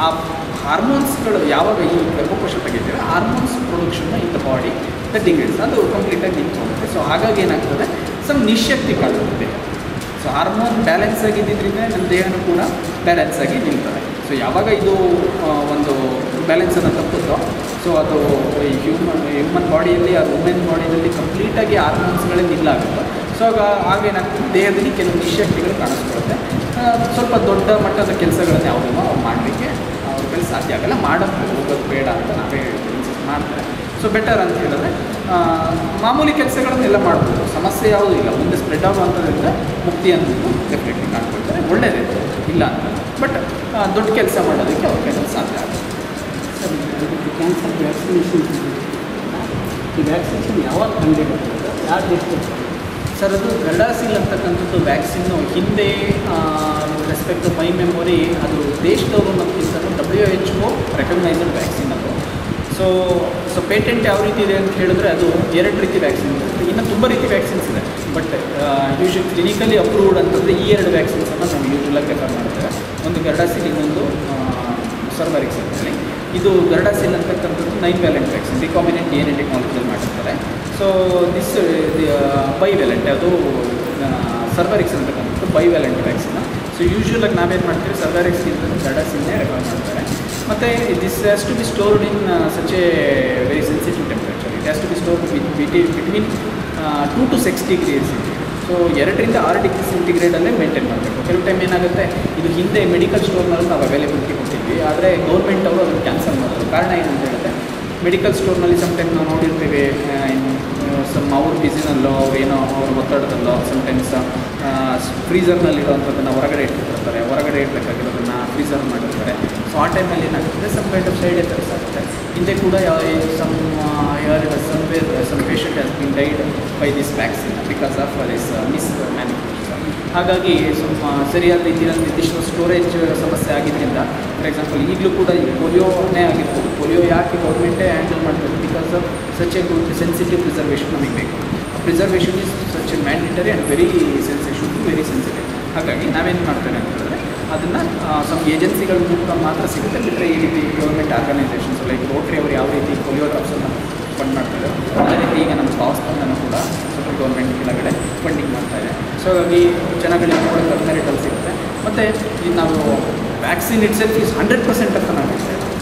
Speaker 2: ಆ ಹಾರ್ಮೋನ್ಸ್ಗಳು ಯಾವಾಗ ಈ ಗರ್ಭಕೋಶ ತೆಗಿತೀವಿ ಹಾರ್ಮೋನ್ಸ್ ಪ್ರೊಡಕ್ಷನ್ನ in the body the degrees ಅದು ಕಂಪ್ಲೀಟಾಗಿ ನಿಂತು ಹೋಗುತ್ತೆ ಸೊ ಹಾಗಾಗಿ ಏನಾಗ್ತದೆ ಸಮ್ ನಿಶಕ್ತಿ ಕಾಡುತ್ತೆ ಸೊ ಹಾರ್ಮೋನ್ ಬ್ಯಾಲೆನ್ಸ್ ಆಗಿದ್ದರಿಂದ ನಮ್ಮ ದೇಹನೂ ಕೂಡ ಬ್ಯಾಲೆನ್ಸ್ ಆಗಿ ನಿಲ್ತದೆ ಸೊ ಯಾವಾಗ ಇದು ಆ, ಒಂದು ಬ್ಯಾಲೆನ್ಸನ್ನು ತಪ್ಪುತ್ತೋ ಸೊ ಅದು ಹ್ಯೂಮನ್ ಹ್ಯೂಮನ್ ಬಾಡಿಯಲ್ಲಿ ಆ ವುಮೆನ್ ಬಾಡಿಯಲ್ಲಿ ಕಂಪ್ಲೀಟಾಗಿ ಹಾರ್ಮೋನ್ಸ್ಗಳೇ ನಿಲ್ಲಾಗುತ್ತೆ ಸೊ ಆಗ ಆಗೇನಾಗ್ತದೆ ದೇಹದಲ್ಲಿ ಕೆಲವು ನಿಶಕ್ತಿಗಳು ಕಾಣಿಸ್ಕೊಳುತ್ತೆ ಆ, ಸ್ವಲ್ಪ ದೊಡ್ಡ ಮಟ್ಟದ ಕೆಲಸಗಳನ್ನು ಯಾವುದನ್ನು ಅವ್ರು ಮಾಡಲಿಕ್ಕೆ ಅವ್ರ ಕೈಲಿ ಸಾಧ್ಯ ಆಗಲ್ಲ ಮಾಡೋದು ಹೋಗೋದು ಬೇಡ ಅಂತ ನಾವೇ ಇನ್ಸಿಸ್ಟ್ ಮಾಡ್ತಾರೆ ಸೊ ಬೆಟರ್ ಅಂತ ಹೇಳಿದ್ರೆ ಆ, ಮಾಮೂಲಿ ಕೆಲಸಗಳನ್ನೆಲ್ಲ ಮಾಡ್ಬೋದು ಸಮಸ್ಯೆ ಯಾವುದೂ ಇಲ್ಲ ಮುಂದೆ ಸ್ಪ್ರೆಡ್ ಆಗುವಂಥದ್ರಿಂದ ಮುಕ್ತಿ ಅನ್ನೋದು ಡೆಫಿನೆಟ್ಲಿ ಕಾಣ್ಕೊಳ್ತಾರೆ ಒಳ್ಳೆಯದೇ ಇಲ್ಲ ಅಂತ ಬಟ್ ದೊಡ್ಡ ಕೆಲಸ ಮಾಡೋದಕ್ಕೆ ಅವ್ರ ಕೈಯಲ್ಲಿ ಸಾಧ್ಯ ಆಗುತ್ತೆ
Speaker 6: ಸರ್ ಇದಕ್ಕೆ ಕ್ಯಾನ್ಸರ್ ವ್ಯಾಕ್ಸಿನೇಷನ್ ಈ ವ್ಯಾಕ್ಸಿನೇಷನ್ ಯಾವಾಗ ಕಂಡುಹಿಡಿಯೋದು ಯಾರು ದೇಶದಲ್ಲಿ
Speaker 2: ಸರ್ ಅದು ಗಲ್ಡಾಸಿಲ್ ಅಂತಕ್ಕಂಥದ್ದು ವ್ಯಾಕ್ಸಿನ್ನು ಹಿಂದೆ ರೆಸ್ಪೆಕ್ಟ್ ಮೈ ಮೆಮೊರಿ ಅದು ದೇಶದವರು ನಮಗಿಂತ W H O recognised vaccine ಅದು ಸೊ ಸೊ ಪೇಟೆಂಟ್ ಯಾವ ರೀತಿ ಇದೆ ಅಂತ ಹೇಳಿದ್ರೆ ಅದು ಎರಡು ರೀತಿ ವ್ಯಾಕ್ಸಿನ್ ಇರುತ್ತೆ ಇನ್ನು ತುಂಬ ರೀತಿ ವ್ಯಾಕ್ಸಿನ್ಸ್ ಇದೆ ಬಟ್ ಯೂಶಲ್ ಕ್ಲಿನಿಕಲಿ ಅಪ್ರೂವ್ಡ್ ಅಂತಂದರೆ ಈ ಎರಡು ವ್ಯಾಕ್ಸಿನ್ಸನ್ನು ನಾವು ಯೂಶಲಾಗಿ ರೆಫರ್ ಮಾಡ್ತೇವೆ ಒಂದು ಗರ್ಡಾಸಿಲ್ ಇನ್ನೊಂದು ಸರ್ವರಿಕ್ಸ್ ಅಂತೇಳಿ ಇದು ಗರ್ಡಾಸಿಲ್ ಅಂತಕ್ಕಂಥದ್ದು nine valent vaccine recombinant D N A ಟೆಕ್ನಾಲಜಿಯಲ್ಲಿ ಮಾಡಿರ್ತಾರೆ ಸೊ ದಿಸ್ ಬೈವ್ಯಾಲೆಂಟ್ ಅದು ಸರ್ವರಿಕ್ಸ್ ಅಂತಕ್ಕಂಥದ್ದು ಬೈವ್ಯಾಲೆಂಟ್ ವ್ಯಾಕ್ಸಿನ್ ಸೊ ಯೂಶ್ವಲಾಗಿ ನಾವೇನು ಮಾಡ್ತೀವಿ ಸರ್ವರಿಕ್ಸ್ಗಿಂತ ಗರ್ಡಾಸಿಲ್ನೇ ರೆಕಮೆಂಡ್ ಮಾಡ್ತಾರೆ ಮತ್ತು this has to be stored in such a very sensitive temperature it has to be stored between two to six degrees so ಎರಡರಿಂದ ಆರು ಡಿಗ್ರಿ ಸೆಂಟಿಗ್ರೇಡಲ್ಲೇ ಮೇಂಟೈನ್ ಮಾಡಬೇಕು ಕೆಲವು ಟೈಮ್ ಏನಾಗುತ್ತೆ ಇದು ಹಿಂದೆ ಮೆಡಿಕಲ್ ಸ್ಟೋರ್ನಲ್ಲಿ ನಾವು ಅವೈಲೇಬಿಲಿಟಿ ಕೊಟ್ಟಿದ್ವಿ ಆದರೆ ಗೌರ್ಮೆಂಟ್ ಅವರು ಅದನ್ನು ಕ್ಯಾನ್ಸಲ್ ಮಾಡಿದ್ರು ಕಾರಣ ಏನು ಅಂತ ಹೇಳಿದ್ರೆ ಮೆಡಿಕಲ್ ಸ್ಟೋರ್ನಲ್ಲಿ ಸಮ್ಟೈಮ್ ನಾವು ನೋಡಿರ್ತೀವಿ ಸಮ್ ಅವ್ರ ಬಿಸಿನಲ್ಲೋ ಅವ್ರು ಏನೋ ಅವ್ರ ಒತ್ತಡದಲ್ಲೋ ಸಮ್ಟೈಮ್ಸ್ ಫ್ರೀಸರ್ನಲ್ಲಿರೋವಂಥದ್ದನ್ನು ಹೊರಗಡೆ ಇಟ್ಬಿಟ್ಟಿರ್ತಾರೆ ಹೊರಗಡೆ ಇಡಬೇಕಾಗಿರೋದನ್ನು ಫ್ರೀಸರ್ ಮಾಡಿರ್ತಾರೆ ಸೊ ಆ ಟೈಮಲ್ಲಿ ಏನಾಗ್ತದೆ some kind of side effects ಆಗುತ್ತೆ ಹಿಂದೆ ಕೂಡ ಸಮ್ ಯಾರ್ somewhere some patient has been died by this vaccine because of this mis manufacture ಹಾಗಾಗಿ ಸ್ವಲ್ಪ ಸರಿಯಾದ ರೀತಿಯಲ್ಲಿ ನಿರ್ದಿಷ್ಟ ಸ್ಟೋರೇಜ್ ಸಮಸ್ಯೆ ಆಗಿದ್ದರಿಂದ ಫಾರ್ ಎಕ್ಸಾಂಪಲ್ ಈಗಲೂ ಕೂಡ ಈ ಪೋಲಿಯೋನೇ ಆಗಿರ್ಬೋದು ಪೋಲಿಯೋ ಯಾಕೆ ಗೌರ್ಮೆಂಟೇ ಹ್ಯಾಂಡಲ್ ಮಾಡ್ತಾರೆ because of such a good sensitive preservation ನಮಗೆ ಬೇಕು preservation is such a mandatory and very sensation very sensitive ಹಾಗಾಗಿ ನಾವೇನು ಮಾಡ್ತೇವೆ ಅಂತ ಹೇಳಿದ್ರೆ ಅದನ್ನು ಸಮ್ ಏಜೆನ್ಸಿಗಳ ಮೂಲಕ ಮಾತ್ರ ಸಿಗುತ್ತೆ ಬಿಟ್ಟರೆ ಈ ರೀತಿ ಗೌರ್ಮೆಂಟ್ ಆರ್ಗನೈಸೇಷನ್ಸ್ ಲೈಕ್ ರೋಟ್ರಿ ಅವರು ಯಾವ ರೀತಿ ಪೋಲಿಯೋ ಡ್ರಾಪ್ಸನ್ನು ಫಂಡ್ ಮಾಡ್ತಾರೆ ಅದೇ ರೀತಿ ಈಗ ನಮ್ಮ ಪಾವಸ್ಪಂದನ್ನು ಕೂಡ ಸ್ವಲ್ಪ ಗೌರ್ಮೆಂಟ್ ಕೆಳಗಡೆ ಫಂಡಿಂಗ್ ಮಾಡ್ತಾ ಇದೆ ಸೊ ಹಾಗಾಗಿ ಜನಗಳಿಗೆ ಕೂಡ ಕಡಿಮೆ ರೇಟಲ್ಲಿ ಸಿಗುತ್ತೆ ಮತ್ತು ಇದು ನಾವು vaccine it self is hundred percent ಅಂತ ನಾವು ಹೇಳ್ತಾ ಇದ್ದೀವಿ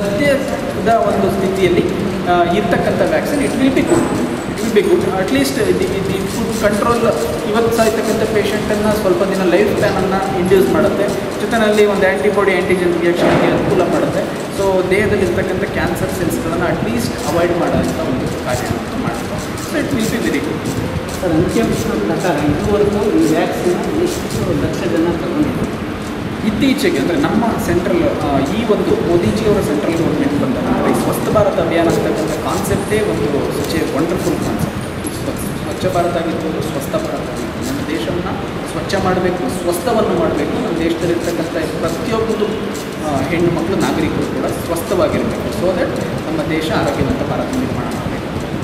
Speaker 2: ಸದ್ಯದ ಒಂದು ಸ್ಥಿತಿಯಲ್ಲಿ ಆ, ಇರ್ತಕ್ಕಂಥ vaccine it will be good it will be good at least ಇದು ಫುಡ್ ಕಂಟ್ರೋಲ್ ಇವತ್ತು ಸಾಯ್ತಕ್ಕಂಥ ಪೇಷಂಟನ್ನು ಸ್ವಲ್ಪ ದಿನ ಲೈಫ್ ಸ್ಪ್ಯಾನನ್ನು ಇಂಡ್ಯೂಸ್ ಮಾಡುತ್ತೆ ಜೊತೆಯಲ್ಲಿ ಒಂದು ಆ್ಯಂಟಿಬಾಡಿ ಆ್ಯಂಟಿಜನ್ ರಿಯಾಕ್ಷನ್ಗೆ ಅನುಕೂಲ ಮಾಡುತ್ತೆ ಸೊ ದೇಹದಲ್ಲಿ ಇರ್ತಕ್ಕಂಥ ಕ್ಯಾನ್ಸರ್ ಸೆಲ್ಸ್ಗಳನ್ನು ಅಟ್ಲೀಸ್ಟ್ ಅವಾಯ್ಡ್ ಮಾಡೋಂಥ ಒಂದು ಕಾರ್ಯವನ್ನು ಮಾಡುತ್ತೆ so it will be very good
Speaker 6: sir ಅಂಕಿಅಂಶದ ಪ್ರಕಾರ ಇದುವರೆಗೂ ಈ ವ್ಯಾಕ್ಸಿನ್ ಎಷ್ಟು ಲಕ್ಷ ಜನ ತಗೊಂಡಿದ್ದಾರೆ
Speaker 2: ಇತ್ತೀಚೆಗೆ ಅಂದರೆ ನಮ್ಮ ಸೆಂಟ್ರಲ್ ಈ ಒಂದು ಮೋದಿಜಿಯವರ ಸೆಂಟ್ರಲ್ ಗೌರ್ಮೆಂಟ್ ಬಂದ ನಂತರ ಈ ಸ್ವಸ್ಥ ಭಾರತ್ ಅಭಿಯಾನ ಅಂತಕ್ಕಂಥ ಕಾನ್ಸೆಪ್ಟೇ ಒಂದು ಸಚ್ ಎ ವಂಡರ್ಫುಲ್ ಕಾನ್ಸೆಪ್ಟ್ ಸ್ವಚ್ಛ ಭಾರತ ಆಗಿರ್ಬೋದು ಸ್ವಸ್ಥ ಭಾರತ ಆಗಿರ್ಬೋದು ನಮ್ಮ ದೇಶವನ್ನು ಸ್ವಚ್ಛ ಮಾಡಬೇಕು ಸ್ವಸ್ಥವನ್ನು ಮಾಡಬೇಕು ನಮ್ಮ ದೇಶದಲ್ಲಿರ್ತಕ್ಕಂಥ ಪ್ರತಿಯೊಬ್ಬರು ಆ, ಹೆಣ್ಣು ಮಕ್ಕಳು ನಾಗರಿಕರು ಕೂಡ ಸ್ವಸ್ಥವಾಗಿರಬೇಕು ಸೊ ದಟ್ ನಮ್ಮ ದೇಶ ಆರೋಗ್ಯವಂತ ಭಾರತ ನಿರ್ಮಾಣ ಮಾಡಬೇಕು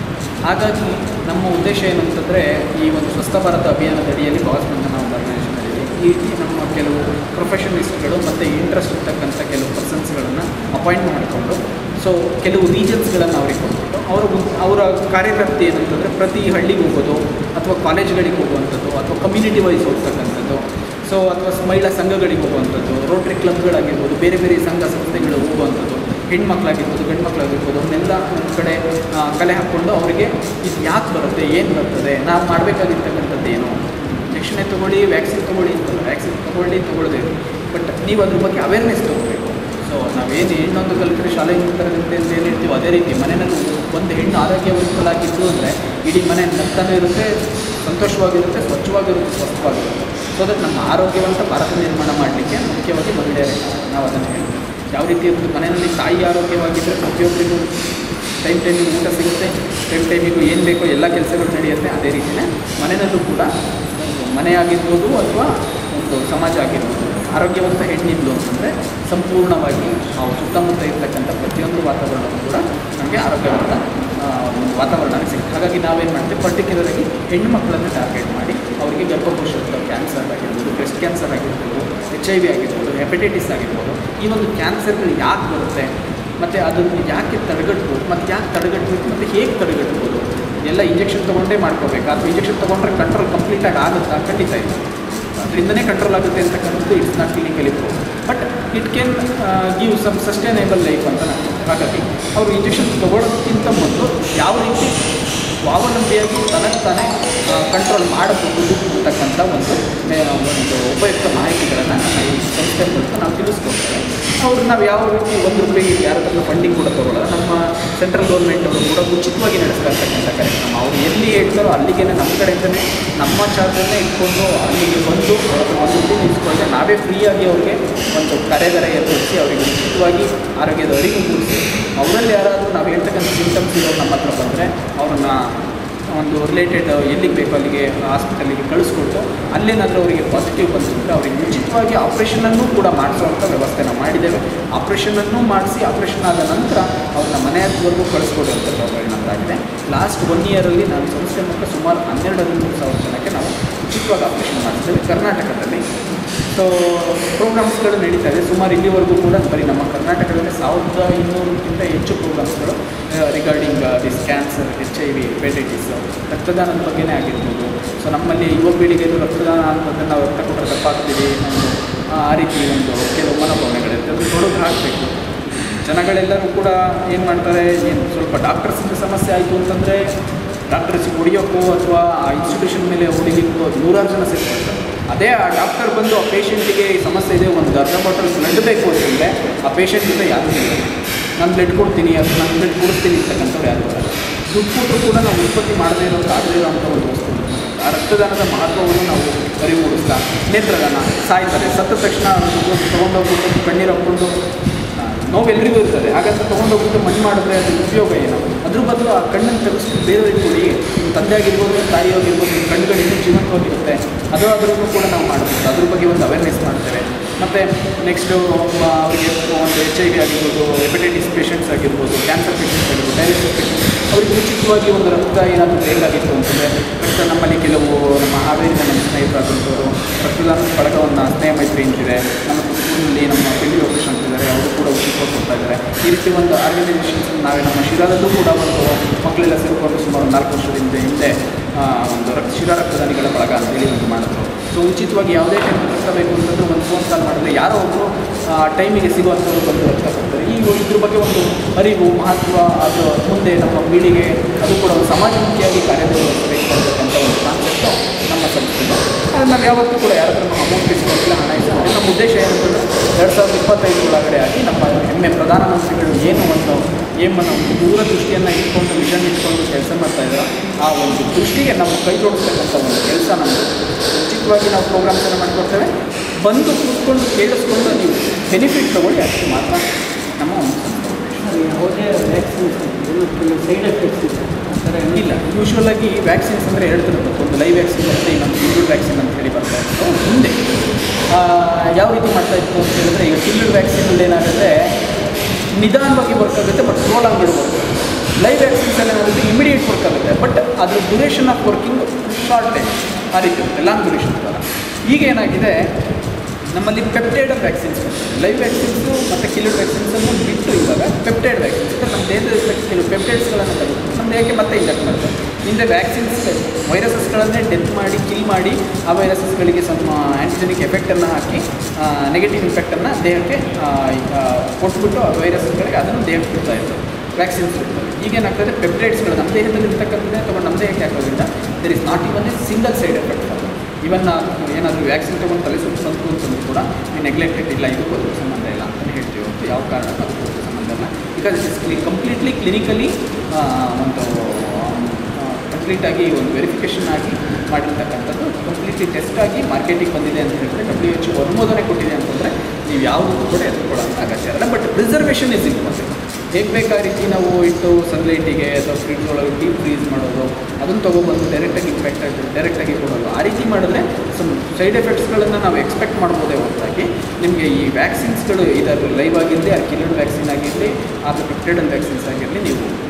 Speaker 2: ಹಾಗಾಗಿ ನಮ್ಮ ಉದ್ದೇಶ ಏನು ಅಂತಂದರೆ ಈ ಒಂದು ಸ್ವಸ್ಥ ಭಾರತ ಅಭಿಯಾನದ ಅಡಿಯಲ್ಲಿ ಬಾಸ್ ಬಂಧನ ಒಂದು ಆರ್ಗನೈಸೇಷನ್ ಇದೆ ಈ ರೀತಿ ನಮ್ಮ ಕೆಲವು ಪ್ರೊಫೆಷನಲಿಸ್ಟ್ಗಳು ಮತ್ತು ಇಂಟ್ರೆಸ್ಟ್ ಇರ್ತಕ್ಕಂಥ ಕೆಲವು ಪರ್ಸನ್ಸ್ಗಳನ್ನು ಅಪಾಯಿಂಟ್ ಮಾಡಿಕೊಂಡು ಸೊ ಕೆಲವು ರೀಜನ್ಸ್ಗಳನ್ನು ಅವ್ರಿಗೆ ಕೊಟ್ಬಿಟ್ಟು ಅವರ ಅವರ ಕಾರ್ಯವ್ಯಾಪ್ತಿ ಏನಂತಂದರೆ ಪ್ರತಿ ಹಳ್ಳಿಗೆ ಹೋಗೋದು ಅಥವಾ ಕಾಲೇಜ್ಗಳಿಗೆ ಹೋಗುವಂಥದ್ದು ಅಥವಾ ಕಮ್ಯುನಿಟಿ ವೈಸ್ ಹೋಗ್ತಕ್ಕಂಥದ್ದು ಸೊ ಅಥವಾ ಮಹಿಳಾ ಸಂಘಗಳಿಗೆ ಹೋಗುವಂಥದ್ದು ರೋಟ್ರಿ ಕ್ಲಬ್ಗಳಾಗಿರ್ಬೋದು ಬೇರೆ ಬೇರೆ ಸಂಘ ಸಂಸ್ಥೆಗಳು ಹೋಗುವಂಥದ್ದು ಹೆಣ್ಮಕ್ಳಾಗಿರ್ಬೋದು ಗಂಡು ಮಕ್ಕಳಾಗಿರ್ಬೋದು ಅವನ್ನೆಲ್ಲ ಒಂದು ಕಡೆ ಆ, ಕಲೆ ಹಾಕ್ಕೊಂಡು ಅವರಿಗೆ ಇದು ಯಾಕೆ ಬರುತ್ತೆ ಏನು ಬರ್ತದೆ ನಾವು ಮಾಡಬೇಕಾಗಿರ್ತಕ್ಕಂಥದ್ದು ಏನು ಇಂಜೆಕ್ಷನೇ ತೊಗೊಳ್ಳಿ ವ್ಯಾಕ್ಸಿನ್ ತೊಗೊಳ್ಳಿ ಅಂತಲ್ಲ ವ್ಯಾಕ್ಸಿನ್ ತೊಗೊಳ್ಳಿ ತೊಗೊಳ್ಳೋದೇ ಬಟ್ ನೀವು ಅದ್ರ ಬಗ್ಗೆ ಅವೇರ್ನೆಸ್ ತೊಗೋಬೇಕು ಸೊ ನಾವೇನು ಹೆಣ್ಣೊಂದು ಕಲಿತರೆ ಶಾಲೆಗೆ ತರಗತಿ ಅಂತ ಏನು ಹೇಳ್ತೀವೋ ಅದೇ ರೀತಿ ಮನೆಯಲ್ಲಿ ಒಂದು ಹೆಣ್ಣು ಆರೋಗ್ಯವಂತಲಾಗಿದ್ದು ಅಂದರೆ ಇಡೀ ಮನೆ ನಗ್ತಾನೂ ಇರುತ್ತೆ ಸಂತೋಷವಾಗಿರುತ್ತೆ ಸ್ವಚ್ಛವಾಗಿರುತ್ತೆ ಸ್ವಸ್ಥವಾಗಿರುತ್ತೆ ಸೊ ದಟ್ ನಮ್ಮ ಆರೋಗ್ಯವಂತ ಭಾರತ ನಿರ್ಮಾಣ ಮಾಡಲಿಕ್ಕೆ ಮುಖ್ಯವಾಗಿ ಮಹಿಳೆಯರೇ ನಾವು ಅದನ್ನು ಹೇಳ್ತೀವಿ ಯಾವ ರೀತಿ ಒಂದು ಮನೆಯಲ್ಲಿ ತಾಯಿ ಆರೋಗ್ಯವಾಗಿದ್ದರೆ ಪ್ರತಿಯೊಬ್ಬರಿಗೂ ಟೈಮ್ ಟೈಮಿಗೆ ಊಟ ಸಿಗುತ್ತೆ ಟೈಮ್ ಟೈಮಿಗೂ ಏನು ಬೇಕೋ ಎಲ್ಲ ಕೆಲಸಗಳು ನಡೆಯುತ್ತೆ ಅದೇ ರೀತಿಯೇ ಮನೆಯಲ್ಲೂ ಕೂಡ ಒಂದು ಮನೆ ಆಗಿರ್ಬೋದು ಅಥವಾ ಒಂದು ಸಮಾಜ ಆಗಿರ್ಬೋದು ಆರೋಗ್ಯವಂತ ಹೆಣ್ಣಿದ್ಲು ಅಂತಂದರೆ ಸಂಪೂರ್ಣವಾಗಿ ನಾವು ಸುತ್ತಮುತ್ತ ಇರ್ತಕ್ಕಂಥ ಪ್ರತಿಯೊಂದು ವಾತಾವರಣವೂ ಕೂಡ ನಮಗೆ ನಮಗೆ ಆರೋಗ್ಯವಾದ ಆ, ಒಂದು ವಾತಾವರಣ ಸಿಗುತ್ತೆ ಹಾಗಾಗಿ ನಾವೇನು ಮಾಡ್ತೀವಿ ಪರ್ಟಿಕ್ಯುಲರ್ ಆಗಿ ಹೆಣ್ಣು ಮಕ್ಕಳನ್ನು ಟಾರ್ಗೆಟ್ ಮಾಡಿ ಅವರಿಗೆ ಗರ್ಭಕೋಶದ ಕ್ಯಾನ್ಸರ್ ಆಗಿರ್ಬೋದು ಬ್ರೆಸ್ಟ್ ಕ್ಯಾನ್ಸರ್ ಆಗಿರ್ಬೋದು ಎಚ್ ಐ ವಿ ಆಗಿರ್ಬೋದು ಹೆಪಟೈಟಿಸ್ ಆಗಿರ್ಬೋದು ಈ ಒಂದು ಕ್ಯಾನ್ಸರ್ಗಳು ಯಾಕೆ ಬರುತ್ತೆ ಮತ್ತು ಅದನ್ನು ಯಾಕೆ ತಡೆಗಟ್ಬೋದು ಮತ್ತು ಯಾಕೆ ತಡೆಗಟ್ಟಬೇಕು ಮತ್ತು ಹೇಗೆ ತಡೆಗಟ್ಬೋದು ಎಲ್ಲ ಇಂಜೆಕ್ಷನ್ ತೊಗೊಂಡೇ ಮಾಡ್ಕೋಬೇಕಾ ಅಥವಾ ಇಂಜೆಕ್ಷನ್ ತೊಗೊಂಡ್ರೆ ಕಂಟ್ರೋಲ್ ಕಂಪ್ಲೀಟಾಗಿ ಆಗುತ್ತಾ ಖಂಡಿತ ಇಲ್ಲ ಅದರಿಂದನೇ ಕಂಟ್ರೋಲ್ ಆಗುತ್ತೆ ಅಂತಕ್ಕಂಥದ್ದು it's not clinically prove but it can give some sustainable life ಅಂತ ನಾನು ಹಾಗಾಗಿ ಅವರು ಇಂಜೆಕ್ಷನ್ ತಗೊಳ್ಳೋದಕ್ಕಿಂತ ಮೊದಲು ಯಾವ ರೀತಿ ಸ್ವಾವಲಂಬಿಯಾಗಿ ತನಗೆ ತಾನೇ ಕಂಟ್ರೋಲ್ ಮಾಡಬಹುದು ಅಂತಕ್ಕಂಥ ಒಂದು ಮೇ- ಒಂದು ಉಪಯುಕ್ತ ಮಾಹಿತಿಗಳನ್ನು ನಮ್ಮ ಈ ಸಂಸ್ಥೆ ಮೂಲಕ ನಾವು ತಿಳಿಸ್ಕೊಡ್ತೇವೆ ಅವ್ರು ನಾವು ಯಾವ ರೀತಿ ಒಂದು ರೂಪಾಯಿ ಯಾರ ಹತ್ರ ಫಂಡಿಂಗ್ ಕೂಡ ತಗೊಳ್ಳೋಲ್ಲ ನಮ್ಮ ಸೆಂಟ್ರಲ್ ಗೌರ್ಮೆಂಟ್ ಅವರು ಕೂಡ ಉಚಿತವಾಗಿ ನಡೆಸ್ತಾ ಇರ್ತಕ್ಕಂಥ ಕಾರ್ಯಕ್ರಮ ಅವ್ರು ಎಲ್ಲಿ ಹೇಳ್ತಾರೋ ಅಲ್ಲಿಗೆ ನಮ್ಮ ಕಡೆಯಿಂದನೇ ನಮ್ಮ ಚಾರ್ಜನ್ನೇ ಇಟ್ಕೊಂಡು ಅಲ್ಲಿಗೆ ಬಂದು ಅವ್ರ ಹತ್ರ ಒಂದು ರೂಪಾಯಿ ನಿಲ್ಸ್ಕೊಂಡ್ರೆ ನಾವೇ ಫ್ರೀಯಾಗಿ ಅವ್ರಿಗೆ ಒಂದು ಕರೆದರ ಏರ್ಪಡಿಸಿ ಅವರಿಗೆ ಉಚಿತವಾಗಿ ಆರೋಗ್ಯದ ಅರಿವು ಮೂಡಿಸಿ ಅವರಲ್ಲಿ ಯಾರಾದರೂ ನಾವು ಹೇಳ್ತಕ್ಕಂಥ ಸಿಂಟಮ್ಸ್ ಇರೋರು ನಮ್ಮ ಹತ್ರ ಬಂದರೆ ಅವ್ರನ್ನ ಒಂದು ರಿಲೇಟೆಡ್ ಎಲ್ಲಿಗೆ ಬೇಕು ಅಲ್ಲಿಗೆ ಹಾಸ್ಪಿಟಲಿಗೆ ಕಳಿಸ್ಕೊಟ್ಟು ಅಲ್ಲೇನಾದರೂ ಅವರಿಗೆ ಪಾಸಿಟಿವ್ ಬಂದಿದ್ದರೆ ಅವರಿಗೆ ಉಚಿತವಾಗಿ ಆಪ್ರೇಷನನ್ನು ಕೂಡ ಮಾಡಿಸುವಂಥ ವ್ಯವಸ್ಥೆ ನಾವು ಮಾಡಿದ್ದೇವೆ ಆಪ್ರೇಷನನ್ನು ಮಾಡಿಸಿ ಆಪ್ರೇಷನ್ ಆದ ನಂತರ ಅವ್ರನ್ನ ಮನೆ ಹತ್ರವರೆಗೂ ಕಳಿಸ್ಕೊಡುವಂಥ ವ್ಯವಹಾರ ನಮ್ಮದಾಗಿದೆ ಲಾಸ್ಟ್ ಒನ್ ಇಯರಲ್ಲಿ ನಾನು ಸಂಸ್ಥೆ ಮೂಲಕ ಸುಮಾರು ಹನ್ನೆರಡರಿಂದ ಮೂರು ಸಾವಿರ ಜನಕ್ಕೆ ನಾವು ಉಚಿತವಾಗಿ ಆಪ್ರೇಷನ್ ಮಾಡಿಸ್ತೇವೆ ಕರ್ನಾಟಕದಲ್ಲಿ ಸೊ ಪ್ರೋಗ್ರಾಮ್ಸ್ಗಳು ನಡೀತಾ ಇದೆ ಸುಮಾರು ಇಲ್ಲಿವರೆಗೂ ಕೂಡ ಬರೀ ನಮ್ಮ ಕರ್ನಾಟಕದಲ್ಲಿ ಸಾವಿರದ ಇನ್ನೂರಕ್ಕಿಂತ ಹೆಚ್ಚು ಪ್ರೋಗ್ರಾಮ್ಸ್ಗಳು regarding this cancer H I V hepatitis ರಕ್ತದಾನದ ಬಗ್ಗೆನೇ ಆಗಿರ್ಬೋದು ಸೊ ನಮ್ಮಲ್ಲಿ ಯುವ ಪೀಳಿಗೆಯಲ್ಲೂ ರಕ್ತದಾನ ಅಂತಂದ್ರೆ ನಾವು ರಕ್ತ ಕೊಟ್ಟರೆ ತಪ್ಪಾಗ್ತೀವಿ ಒಂದು ಆ ರೀತಿ ಒಂದು ಕೆಲವು ಮನೋಭಾವನೆಗಳಿರುತ್ತೆ ಅದು ತೊಡಗು ಹಾಕಬೇಕು ಜನಗಳೆಲ್ಲರೂ ಕೂಡ ಏನು ಮಾಡ್ತಾರೆ ಏನು ಸ್ವಲ್ಪ ಡಾಕ್ಟರ್ಸಿಂದ ಸಮಸ್ಯೆ ಆಯಿತು ಅಂತಂದರೆ ಡಾಕ್ಟರ್ಸಿಗೆ ಹೊಡಿಯೋಕ್ಕೋ ಅಥವಾ ಆ ಇನ್ಸ್ಟಿಟ್ಯೂಷನ್ ಮೇಲೆ ಹೊಡಿಲಿಕ್ಕೋ ನೂರಾರು ಜನ ಸೇರ್ಕೊಳ್ತಾರೆ ಅದೇ ಆ ಡಾಕ್ಟರ್ ಬಂದು ಆ ಪೇಷಂಟಿಗೆ ಈ ಸಮಸ್ಯೆ ಇದೆ ಒಂದು ಅರ್ಧ ಬಾಟಲ್ ಬ್ಲಡ್ ಬೇಕು ಅಂತಂದರೆ ಆ ಪೇಷಂಟ್ ಜೊತೆ ಯಾರೂ ಇಲ್ಲ ನಾನು ಬ್ಲಡ್ ಕೊಡ್ತೀನಿ ಅಥವಾ ನಾನು ಬ್ಲಡ್ ಕೊಡಿಸ್ತೀನಿ ಅಂತಕ್ಕಂಥವ್ರು ಯಾರು ಬರಲ್ಲ ದುಡ್ಡು ಕೊಟ್ಟರು ಕೂಡ ನಾವು ಉತ್ಪತ್ತಿ ಮಾಡದೇ ಇರೋದು ಆಗದೇ ಇರೋಂಥ ಒಂದು ವಸ್ತು ಆ ರಕ್ತದಾನದ ಮಹತ್ವವನ್ನು ನಾವು ಅರಿವು ಮೂಡಿಸ್ತಾ ನೇತ್ರದಾನ ಸಾಯ್ತಾರೆ ಸತ್ತ ತಕ್ಷಣ ತೊಗೊಂಡೋಗ್ಬಿಟ್ಟು ಕಣ್ಣೀರು ಹಾಕ್ಕೊಂಡು ನೋವು ಎಲ್ರಿಗೂ ಇರ್ತದೆ ಹಾಗಂತ ತೊಗೊಂಡೋಗ್ಬಿಟ್ಟು ಮಣ್ಣು ಮಾಡಿದ್ರೆ ಅದ್ರ ಉಪಯೋಗ ಏನು ಅದ್ರ ಬದಲು ಆ ಕಣ್ಣನ್ನು ತೆಗೆಸ್ಬಿಟ್ಟು ಬೇರೆಯವ್ರಿಗೆ ಕೊಡಿ ನಿಮ್ಮ ತಂದೆ ಆಗಿರ್ಬೋದು ತಾಯಿ ಆಗಿರ್ಬೋದು ನಿಮ್ಮ ಕಣ್ಣುಗಳು ಇನ್ನೂ ಜೀವಂತವಾಗಿರುತ್ತೆ ಅದು ಅದರಲ್ಲೂ ಕೂಡ ನಾವು ಮಾಡಬೇಕು ಅದ್ರ ಬಗ್ಗೆ ಒಂದು ಅವೇರ್ನೆಸ್ ಮಾಡ್ತೇವೆ ಮತ್ತು ನೆಕ್ಸ್ಟು ಅವರಿಗೆ ಒಂದು ಎಚ್ ಐ ವಿ ಆಗಿರ್ಬೋದು ಹೆಪಟೈಟಿಸ್ ಪೇಷಂಟ್ಸ್ ಆಗಿರ್ಬೋದು ಕ್ಯಾನ್ಸರ್ ಪೇಷಂಟ್ಸ್ ಆಗಿರ್ಬೋದು ಡಯಾಲಿಸಿಸ್ ಪೇಷಂಟ್ಸ್ ಅವರಿಗೆ ಉಚಿತವಾಗಿ ಒಂದು ರಕ್ತ ಏನಾದರೂ ಬೇಕಾಗಿತ್ತು ಅಂತಂದರೆ ರಕ್ತ ನಮ್ಮಲ್ಲಿ ಕೆಲವು ನಮ್ಮ ಹಾವೇರಿನ ನಮ್ಮ ಸ್ನೇಹಿತರಾದಂಥವರು ರಕ್ತದಾನ ಬಳಗವನ್ನು ಸ್ನೇಹ ಮೈತ್ರಿ ಅಂತಿದೆ ನಮ್ಮ ತುಮಕೂರಿನಲ್ಲಿ ನಮ್ಮ ಪಿಂಡಿ ಲೊಕೇಶನ್ ಅಂತಿದ್ದಾರೆ ಅವರು ಕೂಡ ಉಚಿತವಾಗಿ ಕೊಡ್ತಾ ಇದ್ದಾರೆ ಈ ರೀತಿ ಒಂದು ಆರ್ಗನೈಸೇಷನ್ಸ್ ನಾವೇ ನಮ್ಮ ಶಿರಾದಲ್ಲೂ ಕೂಡ ಒಂದು ಮಕ್ಕಳೆಲ್ಲ ಸೇರಿಕೊಂಡು ಸುಮಾರು ನಾಲ್ಕು ವರ್ಷದಿಂದ ಹಿಂದೆ ಆ, ಒಂದು ರಕ್ತ ಶಿರಾ ರಕ್ತದಾನಿಗಳ ಬಳಗ ಅಂತೇಳಿ ಒಂದು ಮಾಡಿದ್ರು ಸೊ ಉಚಿತವಾಗಿ ಯಾವುದೇ ಟೈಮ್ ರಕ್ತ ಬೇಕು ಅಂತಂದ್ರೆ ಒಂದು ಫೋನ್ ಕಾಲ್ ಮಾಡಿದ್ರೆ ಯಾರೋ ಒಬ್ಬರು ಟೈಮಿಗೆ ಸಿಗುವಂಥವ್ರು ಬಂದು ರಕ್ತ ಕೊಡ್ತಾರೆ ಈ ಇದ್ರ ಬಗ್ಗೆ ಒಂದು ಅರಿವು ಮಹತ್ವ ಅದು ಮುಂದೆ ನಮ್ಮ ಪೀಳಿಗೆ ಅದು ಕೂಡ ಒಂದು ಸಮಾಜಮುಖಿಯಾಗಿ ಕಾರ್ಯನಿರ್ವಹಿಸಬೇಕಾಗಿರ್ತಕ್ಕಂಥ ಒಂದು ಕಾನ್ಸೆಪ್ಟು ನಮ್ಮ ಸಂಸ್ಥೆದು ಅದು ನಾವು ಯಾವತ್ತೂ ಕೂಡ ಯಾರ ಹತ್ರ ಅಮೌಂಟ್ ಇಸ್ಕೊಂಡಿಲ್ಲ ಹಣ ಇಸ್ಕೊಂಡಿಲ್ಲ ನಮ್ಮ ಉದ್ದೇಶ ಏನಂತಂದರೆ ಎರಡು ಸಾವಿರದ ಇಪ್ಪತ್ತೈದು ಒಳಗಡೆ ಆಗಿ ನಮ್ಮ ಹೆಮ್ಮೆ ಪ್ರಧಾನಮಂತ್ರಿಗಳು ಏನು ಒಂದು ಏಮನ್ನು ಒಂದು ದೂರದೃಷ್ಟಿಯನ್ನು ಇಟ್ಕೊಂಡು ವಿಷನ್ ಇಟ್ಕೊಂಡು ಕೆಲಸ ಮಾಡ್ತಾ ಇದ್ದಾರೆ ಆ ಒಂದು ದೃಷ್ಟಿಗೆ ನಾವು ಕೈ ಜೋಡಿಸ್ತಕ್ಕಂಥ ಒಂದು ಕೆಲಸ ನಮ್ಮದು ಉಚಿತವಾಗಿ ನಾವು ಪ್ರೋಗ್ರಾಮ್ಸನ್ನು ಮಾಡಿಕೊಡ್ತೇವೆ ಬಂದು ಕೂತ್ಕೊಂಡು ಕೇಳಿಸ್ಕೊಂಡು ನೀವು ಬೆನಿಫಿಟ್ ತೊಗೊಳ್ಳಿ ಅಷ್ಟು ಮಾತ್ರ ನಮ್ಮ ಒಂದು ಸಂಸ್ಥೆ.
Speaker 6: ಯಾವುದೇ ವ್ಯಾಕ್ಸಿನ್ಸ್ ಕೆಲವು ಸೈಡ್ ಎಫೆಕ್ಟ್ಸ್ ಇದೆ ಆ ಥರ ಏನಿಲ್ಲ
Speaker 2: ಇಲ್ಲ ಯೂಶ್ವಲ್ ಆಗಿ ವ್ಯಾಕ್ಸಿನ್ಸ್ ಅಂದರೆ ಎರಡು ಥರ ಬರುತ್ತೆ ಒಂದು ಲೈವ್ ವ್ಯಾಕ್ಸಿನ್ ಮತ್ತು ಇನ್ನೊಂದು ಕಿಲ್ಡ್ ವ್ಯಾಕ್ಸಿನ್ ಅಂತ ಹೇಳಿ ಬರ್ತಾ ಇತ್ತು ಮುಂದೆ ಆ, ಯಾವ ರೀತಿ ಮಾಡ್ತಾ ಇತ್ತು ಅಂತ ಹೇಳಿದ್ರೆ ಈಗ ಕಿಲ್ಡ್ ವ್ಯಾಕ್ಸಿನಲ್ಲಿ ಏನಾಗುತ್ತೆ ನಿಧಾನವಾಗಿ ವರ್ಕ್ ಆಗುತ್ತೆ ಬಟ್ ಪ್ರೋಲಾಂಗ್ ವರ್ಕ್ ಆಗುತ್ತೆ ಲೈವ್ ವ್ಯಾಕ್ಸಿನ್ಸಲ್ಲಿ ಏನಾಗುತ್ತೆ ಇಮಿಡಿಯೇಟ್ ವರ್ಕ್ ಆಗುತ್ತೆ ಬಟ್ ಅದ್ರ duration of working short time ಆ ರೀತಿ ಇರುತ್ತೆ ಲಾಂಗ್ ಡ್ಯೂರೇಷನ್ ಥರ ಈಗ ಏನಾಗಿದೆ ನಮ್ಮಲ್ಲಿ ಪೆಪ್ಟೈಡ್ ವ್ಯಾಕ್ಸಿನ್ಸ್ ಲೈವ್ ವ್ಯಾಕ್ಸಿನ್ಸು ಮತ್ತು ಕಿಲ್ಡ್ ವ್ಯಾಕ್ಸಿನ್ಸನ್ನು ಬಿಟ್ಟು ಇವಾಗ ಪೆಪ್ಟೈಡ್ ವ್ಯಾಕ್ಸಿನ್ಸ್ ಅಂದರೆ ನಮ್ಮ ದೇಹದ ಕೆಲವು ಪೆಪ್ಟೈಡ್ಸ್ಗಳನ್ನು ತೆಗೆದು ನಮ್ಮ ದೇಹಕ್ಕೆ ಮತ್ತೆ ಇಂಜೆಕ್ಟ್ ಮಾಡ್ತಾರೆ ಹಿಂದೆ ವ್ಯಾಕ್ಸಿನ್ಸ್ ವೈರಸಸ್ಗಳನ್ನೇ ಡೆತ್ ಮಾಡಿ ಕಿಲ್ ಮಾಡಿ ಆ ವೈರಸಸ್ಗಳಿಗೆ ಸಮ ಆ್ಯಂಟಿಜೆನಿಕ್ ಎಫೆಕ್ಟನ್ನು ಹಾಕಿ ನೆಗೆಟಿವ್ ಇಫೆಕ್ಟನ್ನು ದೇಹಕ್ಕೆ ಆ, ಆ, ಕೊಟ್ಬಿಟ್ಟು ಆ ವೈರಸ್ಗಳಿಗೆ ಅದನ್ನು ದೇಹಕ್ಕೆ ಬಿಡ್ತಾ ಇತ್ತು ವ್ಯಾಕ್ಸಿನ್ಸ್ ಇರ್ತವೆ ಈಗೇನಾಗ್ತದೆ ಪೆಪ್ಟೈಡ್ಸ್ಗಳು ನಮ್ಮ ದೇಹದಲ್ಲಿ ಇರ್ತಕ್ಕಂಥದ್ದೇ ತೊಗೊಂಡು ನಮ್ಮ ದೇಹಕ್ಕೆ ಹಾಕೋದ್ರಿಂದ there is not even a single side effect even ಏನಾದರೂ ವ್ಯಾಕ್ಸಿನ್ ತೊಗೊಂಡು ತಲೆ ಸುತ್ತು ಬಂತು ಅಂತಂದ್ರೂ ಕೂಡ ಈ ನೆಗ್ಲೆಕ್ಟೆಡ್ ಇಲ್ಲ ಇದಕ್ಕೂ ಅದಕ್ಕೂ ಸಂಬಂಧ ಇಲ್ಲ ಅಂತಲೇ ಹೇಳ್ತೀವಿ ಹೊರತು ಯಾವ ಕಾರಣಕ್ಕೂ ಅದಕ್ಕೂ ಅದಕ್ಕೂ ಸಂಬಂಧ ಇಲ್ಲ ಬಿಕಾಸ್ ಇಟ್ ಇಸ್ ಕ್ಲಿ ಕಂಪ್ಲೀಟ್ಲಿ ಕ್ಲಿನಿಕಲಿ ಒಂದು ಕಂಪ್ಲೀಟಾಗಿ ಒಂದು ವೆರಿಫಿಕೇಷನ್ ಆಗಿ ಮಾಡಿರ್ತಕ್ಕಂಥದ್ದು ಕಂಪ್ಲೀಟ್ಲಿ ಟೆಸ್ಟ್ ಆಗಿ ಮಾರ್ಕೆಟಿಗೆ ಬಂದಿದೆ ಅಂತ ಹೇಳಿದ್ರೆ ಡಬ್ಲ್ಯೂ ಎಚ್ ಅನುಮೋದನೆ ಕೊಟ್ಟಿದೆ ಅಂತಂದರೆ ನೀವು ಯಾವುದಕ್ಕೂ ಕೂಡ ಎದುರ್ಕೊಳ್ಳೋಂಥ ಅಗತ್ಯ ಇರಲ್ಲ ಬಟ್ ಪ್ರಿಸರ್ವೇಷನ್ ಇಸ್ ಇಂಪಾರ್ಟೆಂಟ್ ಹೇಗೆ ಬೇಕಾ ರೀತಿ ನಾವು ಇಟ್ಟು ಸನ್ಲೈಟಿಗೆ ಅಥವಾ ಫ್ರಿಡ್ಜ್ ಒಳಗೆ ಡೀಪ್ ಫ್ರೀಸ್ ಮಾಡೋದು ಅದನ್ನು ತೊಗೊಬಂದು ಡೈರೆಕ್ಟಾಗಿ ಇಂಪ್ಯಾಕ್ಟ್ ಆಗಿ ಡೈರೆಕ್ಟಾಗಿ ಕೊಡೋದು ಆ ರೀತಿ ಮಾಡಿದ್ರೆ ಸಮ್ ಸೈಡ್ ಎಫೆಕ್ಟ್ಸ್ಗಳನ್ನು ನಾವು ಎಕ್ಸ್ಪೆಕ್ಟ್ ಮಾಡ್ಬೋದೇ ಹೊರತಾಗಿ ನಿಮಗೆ ಈ ವ್ಯಾಕ್ಸಿನ್ಸ್ಗಳು ಇದರ ಲೈವ್ ಆಗಿರಲಿ ಆ ಕಿಲ್ಡ್ ವ್ಯಾಕ್ಸಿನ್ ಆಗಿರಲಿ ಅಥವಾ ಪೆಪ್ಟೈಡನ್ ವ್ಯಾಕ್ಸಿನ್ಸ್ ಆಗಿರಲಿ ನೀವು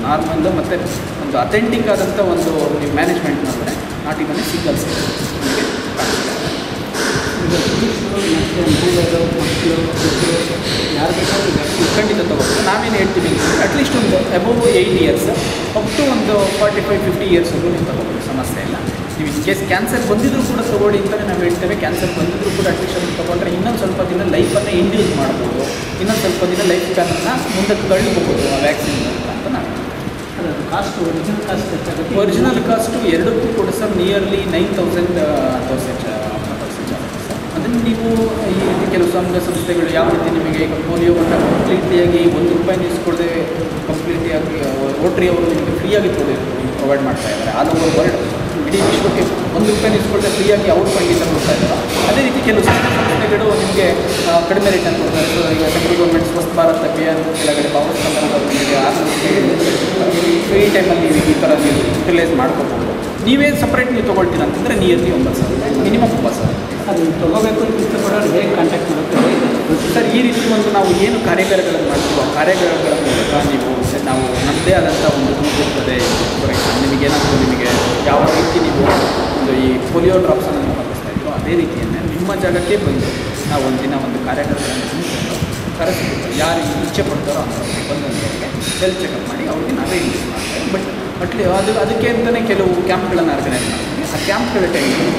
Speaker 2: ನಾರ್ಮಲ್ ಮತ್ತು ಒಂದು ಅಥೆಂಟಿಕ್ ಆದಂಥ ಒಂದು ನೀವು ಮ್ಯಾನೇಜ್ಮೆಂಟ್ ಮಾಡಿದ್ರೆ ನಾಟಿಮನೆ ಸಿಂಗಲ್ ನಿಮಗೆ
Speaker 6: ಈಗ ಪುರುಷರು ಮತ್ತು ಮಹಿಳೆಯರು ಮಕ್ಕಳು ಮಕ್ಕಳು ಯಾರು ಬೇಕಾದ್ರೂ ವ್ಯಕ್ತಿ
Speaker 2: ಖಂಡಿತ ತಗೋಬೋದು ನಾವೇನು ಹೇಳ್ತೀವಿ ಅಂತಂದರೆ ಅಟ್ಲೀಸ್ಟ್ ಒಂದು above eight years up to ಒಂದು ಫಾರ್ಟಿ ಫೈವ್ ಫಿಫ್ಟಿ ಇಯರ್ಸ್ವರೆಗೂ ನೀವು ತಗೋಬೋದು ಸಮಸ್ಯೆ ಇಲ್ಲ ನೀವು ಇನ್ ಕೇಸ್ ಕ್ಯಾನ್ಸರ್ ಬಂದಿದ್ರು ಕೂಡ ತಗೊಳ್ಳಿ ಅಂತಲೇ ನಾವು ಹೇಳ್ತೇವೆ ಕ್ಯಾನ್ಸರ್ ಬಂದಿದ್ರು ಕೂಡ ಅಟ್ಲೀಸ್ಟ್ ಅದನ್ನು ತಗೊಂಡ್ರೆ ಇನ್ನೊಂದು ಸ್ವಲ್ಪ ದಿನ ಲೈಫನ್ನು ಇಂಡ್ಯೂಸ್ ಮಾಡ್ಬೋದು ಇನ್ನೊಂದು ಸ್ವಲ್ಪ ದಿನ ಲೈಫ್ ಸ್ಪ್ಯಾನನ್ನು ಮುಂದಕ್ಕೆ ತಳ್ಳಬಹುದು ಆ ವ್ಯಾಕ್ಸಿನ್ ಅಂತ ನಾವು
Speaker 6: ಅದು ಕಾಸ್ಟ್ ಒರಿಜಿನಲ್ ಕಾಸ್ಟ್ ಎಷ್ಟಾಗುತ್ತೆ
Speaker 2: ಒರಿಜಿನಲ್ ಕಾಸ್ಟು ಎರಡಕ್ಕೂ ಕೂಡ sir nearly nine thousand dosage dosage ಆಗುತ್ತೆ ಸರ್ ಅದನ್ನು ನೀವು ಈ ರೀತಿ ಕೆಲವು ಸಂಘ ಸಂಸ್ಥೆಗಳು ಯಾವ ರೀತಿ ನಿಮಗೆ ಈಗ ಪೋಲಿಯೋವನ್ನು ಕಂಪ್ಲೀಟ್ಲಿಯಾಗಿ ಒಂದು ರೂಪಾಯಿ ಇಸ್ಕೊಳ್ಳದೆ ಕಂಪ್ಲೀಟಿಯಾಗಿ ರೋಟ್ರಿ ಅವರು ನಿಮಗೆ ಫ್ರೀಯಾಗಿ ಪ್ರೊವೈಡ್ ಮಾಡ್ತಾ ಇದ್ದಾರೆ ಆಲ್ ಓವರ್ ವರ್ಲ್ಡ್ ಇಡೀ ವಿಶ್ವಕ್ಕೆ ಒಂದು ರೂಪಾಯಿ ಇಸ್ಕೊಳ್ಳದೆ ಫ್ರೀಯಾಗಿ ಅವ್ರು ಖಂಡಿತ ಕೊಡ್ತಾ ಇದ್ದಾರೆ ಅದೇ ರೀತಿ ಕೆಲವು ಸಂಘ ಸಂಸ್ಥೆಗಳು ನಿಮಗೆ ಆ, ಕಡಿಮೆ ರೇಟನ್ನು ಕೊಡ್ತಾರೆ ಸೊ ಈಗ ಸೆಂಟ್ರಲ್ ಗೌರ್ಮೆಂಟ್ ಸ್ವಸ್ಥ ಭಾರತ್ ಅಭಿಯಾನ ಕೆಳಗಡೆ ಪವರ್ ನಿಮಗೆ ಫ್ರೀ ಟೈಮಲ್ಲಿ ಈ ಥರ ನೀವು ಯುಟಿಲೈಸ್ ಮಾಡ್ಕೋಬೋದು ನೀವೇ ಸಪ್ರೇಟ್ ನೀವು ತೊಗೊಳ್ತೀರ ಅಂತಂದರೆ ನಿಯರ್ಲಿ ಒಂಬತ್ತು ಸಾವಿರ ಮಿನಿಮಮ್ ಒಂಬತ್ತು ಸಾವಿರ
Speaker 6: ಅದು ತಗೋಬೇಕು ಅಂತ ಇಷ್ಟಪಡೋರು ಹೇಗೆ ಕಾಂಟ್ಯಾಕ್ಟ್ ಮಾಡುತ್ತೆ ಹೇಗೆ
Speaker 2: ಸರ್ ಈ ರೀತಿ ಒಂದು ನಾವು ಏನು ಕಾರ್ಯಾಗಾರಗಳನ್ನು ಮಾಡ್ತೀವೋ ಆ ಕಾರ್ಯಾಗಾರಗಳ ಮೂಲಕ ನೀವು ನಾವು ನಮ್ಮದೇ ಆದಂಥ ಒಂದು ಗುಂಪು ಇರ್ತದೆ ಫಾರ್ ಎಕ್ಸಾಂಪಲ್ ನಿಮಗೇನಾದರೂ ನಿಮಗೆ ಯಾವ ರೀತಿ ನೀವು ಒಂದು ಈ ಪೋಲಿಯೋ ಡ್ರಾಪ್ಸನ್ನು ತಪ್ಪಿಸ್ತಾ ಇದ್ರೋ ಅದೇ ರೀತಿಯನ್ನೇ ನಿಮ್ಮ ಜಾಗಕ್ಕೆ ಬಂದು ನಾವು ಒಂದಿನ ಒಂದು ಕಾರ್ಯಾಗಾರಗಳನ್ನು ಹಮ್ಮಿಕೊಂಡು ಕರೆಸ್ಬಿಟ್ಟು ಯಾರು ಇಚ್ಛೆ ಪಡ್ತಾರೋ ಅಂಥವ್ರಿಗೆ ಬಂದಂಥವ್ರಿಗೆ ಹೆಲ್ತ್ ಚೆಕಪ್ ಮಾಡಿ ಅವ್ರಿಗೆ ನಾವೇ ಯೂಸ್ ಮಾಡ್ತೇವೆ ಬಟ್ ಅಟ್ಲಿ ಅದು ಅದಕ್ಕೆ ಅಂತಲೇ ಕೆಲವು ಕ್ಯಾಂಪ್ಗಳನ್ನು ಆರ್ಗನೈಸ್ ಮಾಡ್ತೀವಿ ಆ ಕ್ಯಾಂಪ್ಗಳ ಟೈಮಲ್ಲಿ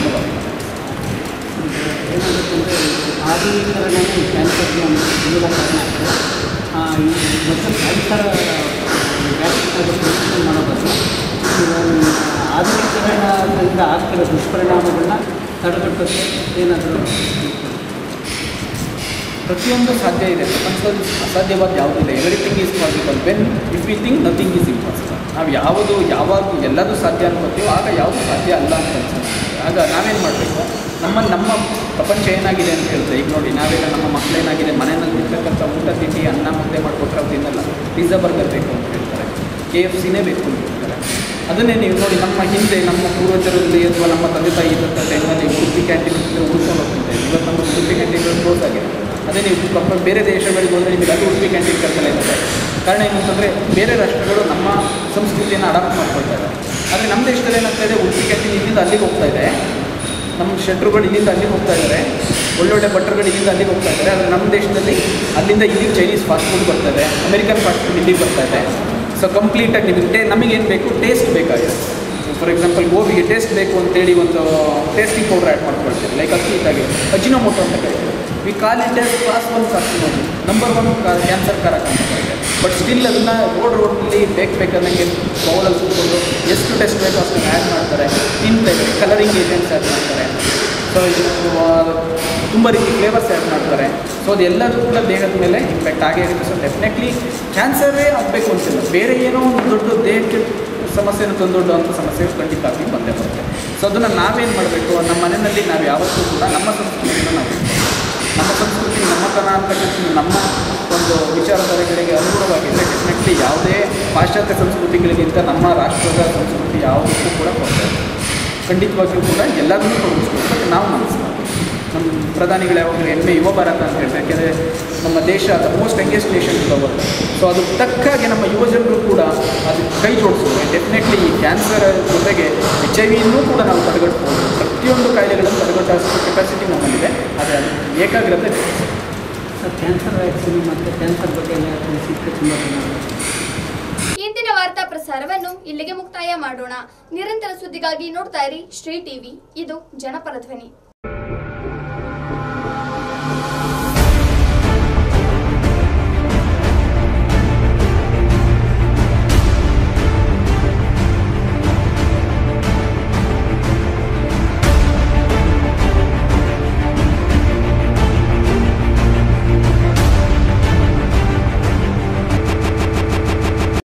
Speaker 6: ಏನಾಗುತ್ತೆ ಅಂದರೆ ಆಧುನೀಕರಣನೇ ಈ ಕ್ಯಾನ್ಸರ್ಗೆ ಒಂದು ಮೂಲ ಕಾರಣ ಆಗ್ತದೆ ಆ, ಈ ಮತ್ತು ಕ್ಯಾನ್ಸರ್ ವ್ಯಾಕ್ಸಿನ್ ಮಾಡೋ ಬದಲು ಈ ಆಧುನೀಕರಣದಿಂದ ಆಗ್ತಿರೋ ದುಷ್ಪರಿಣಾಮಗಳನ್ನ ತಡೆಗಟ್ಟೋಕ್ಕೆ ಏನಾದರೂ
Speaker 2: ಪ್ರತಿಯೊಂದು ಸಾಧ್ಯ ಇದೆ ಪ್ರಪಂಚದಲ್ಲಿ ಅಸಾಧ್ಯವಾದ ಯಾವುದಿಲ್ಲ everything is possible when if we think nothing is impossible ನಾವು ಯಾವುದು ಯಾವಾಗ ಎಲ್ಲದೂ ಸಾಧ್ಯ ಅನ್ಕೋತೀವೋ ಆಗ ಯಾವುದು ಸಾಧ್ಯ ಅಲ್ಲ ಅಂತ ಅನ್ಸುತ್ತೆ ಆಗ ನಾವೇನು ಮಾಡಬೇಕು ನಮ್ಮ ನಮ್ಮ ಪ್ರಪಂಚ ಏನಾಗಿದೆ ಅಂತ ಹೇಳ್ತಾರೆ ಈಗ ನೋಡಿ ನಾವೆಲ್ಲ ನಮ್ಮ ಮಕ್ಕಳೇನಾಗಿದೆ ಮನೆಯಲ್ಲಿ ತಿರ್ತಕ್ಕಂಥ ಊಟ ತಿಂಡಿ ಅನ್ನ ಮುದ್ದೆ ಮಾಡಿಕೊಟ್ರೆ ಅವ್ರು ತಿನ್ನಲ್ಲ ಪಿಜ್ಜಾ ಬರ್ಗರ್ ಬೇಕು ಅಂತ ಹೇಳ್ತಾರೆ ಕೆ ಎಫ್ ಸಿನೇ ಬೇಕು ಅಂತ ಹೇಳ್ತಾರೆ ಅದನ್ನೇ ನೀವು ನೋಡಿ ನಮ್ಮ ಹಿಂದೆ ನಮ್ಮ ಪೂರ್ವಜರಲ್ಲಿ ಅಥವಾ ನಮ್ಮ ತಂದೆ ತಾಯಿ ಇದ್ದಂಥ ಟೈಮಲ್ಲಿ ಉಡುಪಿ ಕ್ಯಾಂಟೀನ್ ಇದ್ದರೆ ಉಳ್ಕೊಂಡು ಹೋಗ್ತಿದ್ದೆ ಇವತ್ತು ನಮ್ಮ ಉಡುಪಿ ಕ್ಯಾಂಟೀನ್ಗಳು ಕ್ಲೋಸ್ ಆಗಿದೆ ಅದೇ ನೀವು ಪ್ರಪ ಬೇರೆ ದೇಶಗಳಿಗೆ ಹೋದರೆ ನಿಮಗೆ ಅದು ಉಡುಪಿ ಕ್ಯಾಂಟೀನ್ ಕರ್ತಲ್ಲ ಇರುತ್ತೆ ಕಾರಣ ಏನಂತಂದರೆ ಬೇರೆ ರಾಷ್ಟ್ರಗಳು ನಮ್ಮ ಸಂಸ್ಕೃತಿಯನ್ನು ಅಡಾಪ್ಟ್ ಮಾಡ್ಕೊಳ್ತಾ ಇದ್ದಾರೆ ಆದರೆ ನಮ್ಮ ದೇಶದಲ್ಲಿ ಏನಾಗ್ತಾ ಇದೆ ಉಡುಪಿ ಕ್ಯಾಂಟೀನ್ ಇಲ್ಲಿಂದ ಅಲ್ಲಿಗೆ ಹೋಗ್ತಾ ಇದೆ ನಮ್ಮ ಶೆಟ್ರುಗಳು ಇಲ್ಲಿಂದ ಅಲ್ಲಿಗೆ ಹೋಗ್ತಾ ಇದ್ದಾರೆ ಒಳ್ಳೊಳ್ಳೆ ಭಟ್ರುಗಳು ಇಲ್ಲಿಂದ ಅಲ್ಲಿಗೆ ಹೋಗ್ತಾ ಇದ್ದಾರೆ ಆದರೆ ನಮ್ಮ ದೇಶದಲ್ಲಿ ಅಲ್ಲಿಂದ ಇಲ್ಲಿಗೆ ಚೈನೀಸ್ ಫಾಸ್ಟ್ ಫುಡ್ ಬರ್ತಾ ಇದೆ ಅಮೆರಿಕನ್ ಫಾಸ್ಟ್ ಫುಡ್ ಇಲ್ಲಿಗೆ ಬರ್ತಾ ಇದೆ ಸೊ ಕಂಪ್ಲೀಟಾಗಿ ನಿಮಗೆ ಟೇ ನಮಗೇನು ಬೇಕು ಟೇಸ್ಟ್ ಬೇಕಾಗಿದೆ ಫಾರ್ ಎಕ್ಸಾಂಪಲ್ ಗೋಬಿಗೆ ಟೇಸ್ಟ್ ಬೇಕು ಅಂತೇಳಿ ಒಂದು ಟೇಸ್ಟಿಂಗ್ ಪೌಡರ್ ಆ್ಯಡ್ ಮಾಡ್ಕೊಳ್ತೀವಿ ಲೈಕ್ ಅಕ್ಕಿ ಇದ್ದಾಗೆ ಅಜಿನೋಮೋಟೋ ಅಂತ ಕರೀತೀವಿ we call it as class one carcinogen number one cancer ಕಾರಕ ಅಂತ ಕರೀತಾರೆ ಬಟ್ ಸ್ಟಿಲ್ ಅದನ್ನು ರೋಡ್ ರೋಡ್ನಲ್ಲಿ ಬೇಕು ಬೇಕಂದಂಗೆ ಬೌಲಲ್ಲಿ ಕೂತ್ಕೊಂಡು ಎಷ್ಟು ಟೆಸ್ಟ್ ಬೇಕೋ ಅಷ್ಟನ್ನು ಆ್ಯಡ್ ಮಾಡ್ತಾರೆ ತಿಂತಾರೆ ಕಲರಿಂಗ್ ಏಜೆಂಟ್ಸ್ ಆ್ಯಡ್ ಮಾಡ್ತಾರೆ ಸೊ ಇದು ತುಂಬ ರೀತಿ ಫ್ಲೇವರ್ಸ್ ಆ್ಯಡ್ ಮಾಡ್ತಾರೆ ಸೊ ಅದೆಲ್ಲದೂ ಕೂಡ ದೇಹದ ಮೇಲೆ ಇಂಪ್ಯಾಕ್ಟ್ ಆಗೇ ಇರುತ್ತೆ ಸೊ ಡೆಫಿನೆಟ್ಲಿ ಕ್ಯಾನ್ಸರೇ ಆಗಬೇಕು ಅಂತಿಲ್ಲ ಬೇರೆ ಏನೋ ಒಂದು ದೊಡ್ಡ ದೇಹಕ್ಕೆ ಸಮಸ್ಯೆನ ತಂದೊಡ್ಡು ಅಂತ ಸಮಸ್ಯೆಗಳು ಖಂಡಿತ ಆಗಿ ಬಂದೇ ಬರುತ್ತೆ ಸೊ ಅದನ್ನು ನಾವೇನು ಮಾಡಬೇಕು ನಮ್ಮ ಮನೆಯಲ್ಲಿ ನಾವು ಯಾವತ್ತೂ ಕೂಡ ನಮ್ಮ ಸಂಸ್ಕೃತಿಯನ್ನು ನಾವು ಇಟ್ಕೊಳ್ಬೇಕು. ನಮ್ಮ ಸಂಸ್ಕೃತಿ ನಮ್ಮ ತನ ಅಂತಕ್ಕಂಥ ನಮ್ಮ ಒಂದು ವಿಚಾರಧಾರೆಗಳಿಗೆ ಅನುಗುಣವಾಗಿದ್ದರೆ ಡೆಫಿನೆಟ್ಲಿ ಯಾವುದೇ ಪಾಶ್ಚಾತ್ಯ ಸಂಸ್ಕೃತಿಗಳಿಗಿಂತ ನಮ್ಮ ರಾಷ್ಟ್ರದ ಸಂಸ್ಕೃತಿ ಯಾವುದಕ್ಕೂ ಕೂಡ ಕೊಡ್ತಾ ಇಲ್ಲ ಖಂಡಿತವಾಗಿಯೂ ಕೂಡ ಎಲ್ಲದನ್ನೂ ತೊಡಗಿಸ್ಬೇಕು ಬಟ್ ನಾವು ಮನಸ್ಸು ಮಾಡಬೇಕು ನಮ್ಮ ಪ್ರಧಾನಿಗಳು ಯಾವಾಗಲೂ ಹೆಮ್ಮೆ ಯುವ ಭಾರತ ಅಂತ ಹೇಳ್ತಾರೆ ಯಾಕೆಂದರೆ ನಮ್ಮ ದೇಶ the most youngest nation in the world so ಅದು ತಕ್ಕಾಗಿ ನಮ್ಮ ಯುವ ಜನರು ಕೂಡ ಅದು ಕೈ ಜೋಡಿಸಿದ್ರೆ ಡೆಫಿನೆಟ್ಲಿ ಈ ಕ್ಯಾನ್ಸರ್ ಜೊತೆಗೆ ಎಚ್ ಐ ವಿಯನ್ನು ಕೂಡ ನಾವು ತಡೆಗಟ್ಟಬಹುದು ಪ್ರತಿಯೊಂದು ಕಾಯಿಲೆಗಳನ್ನು ತಡೆಗಟ್ಟುವಷ್ಟು ಕೆಪಾಸಿಟಿ ನಮ್ಮಲ್ಲಿದೆ ಆದರೆ ಅದು ಏಕಾಗ್ರತೆ ಬೇಕು.
Speaker 6: ಸರ್ ಕ್ಯಾನ್ಸರ್ ವ್ಯಾಕ್ಸಿನ್ ಮತ್ತು ಕ್ಯಾನ್ಸರ್ ಬಗ್ಗೆ ಎಲ್ಲ ತಿಳಿಸಿದ್ದಕ್ಕೆ ತುಂಬ ಧನ್ಯವಾದ
Speaker 1: ಇಂದಿನ ವಾರ್ತಾ ಪ್ರಸಾರವನ್ನು ಇಲ್ಲಿಗೆ ಮುಕ್ತಾಯ ಮಾಡೋಣ ನಿರಂತರ ಸುದ್ದಿಗಾಗಿ ನೋಡ್ತಾ ಇರಿ ಶ್ರೀ ಟಿವಿ ಇದು ಜನಪರ ಧ್ವನಿ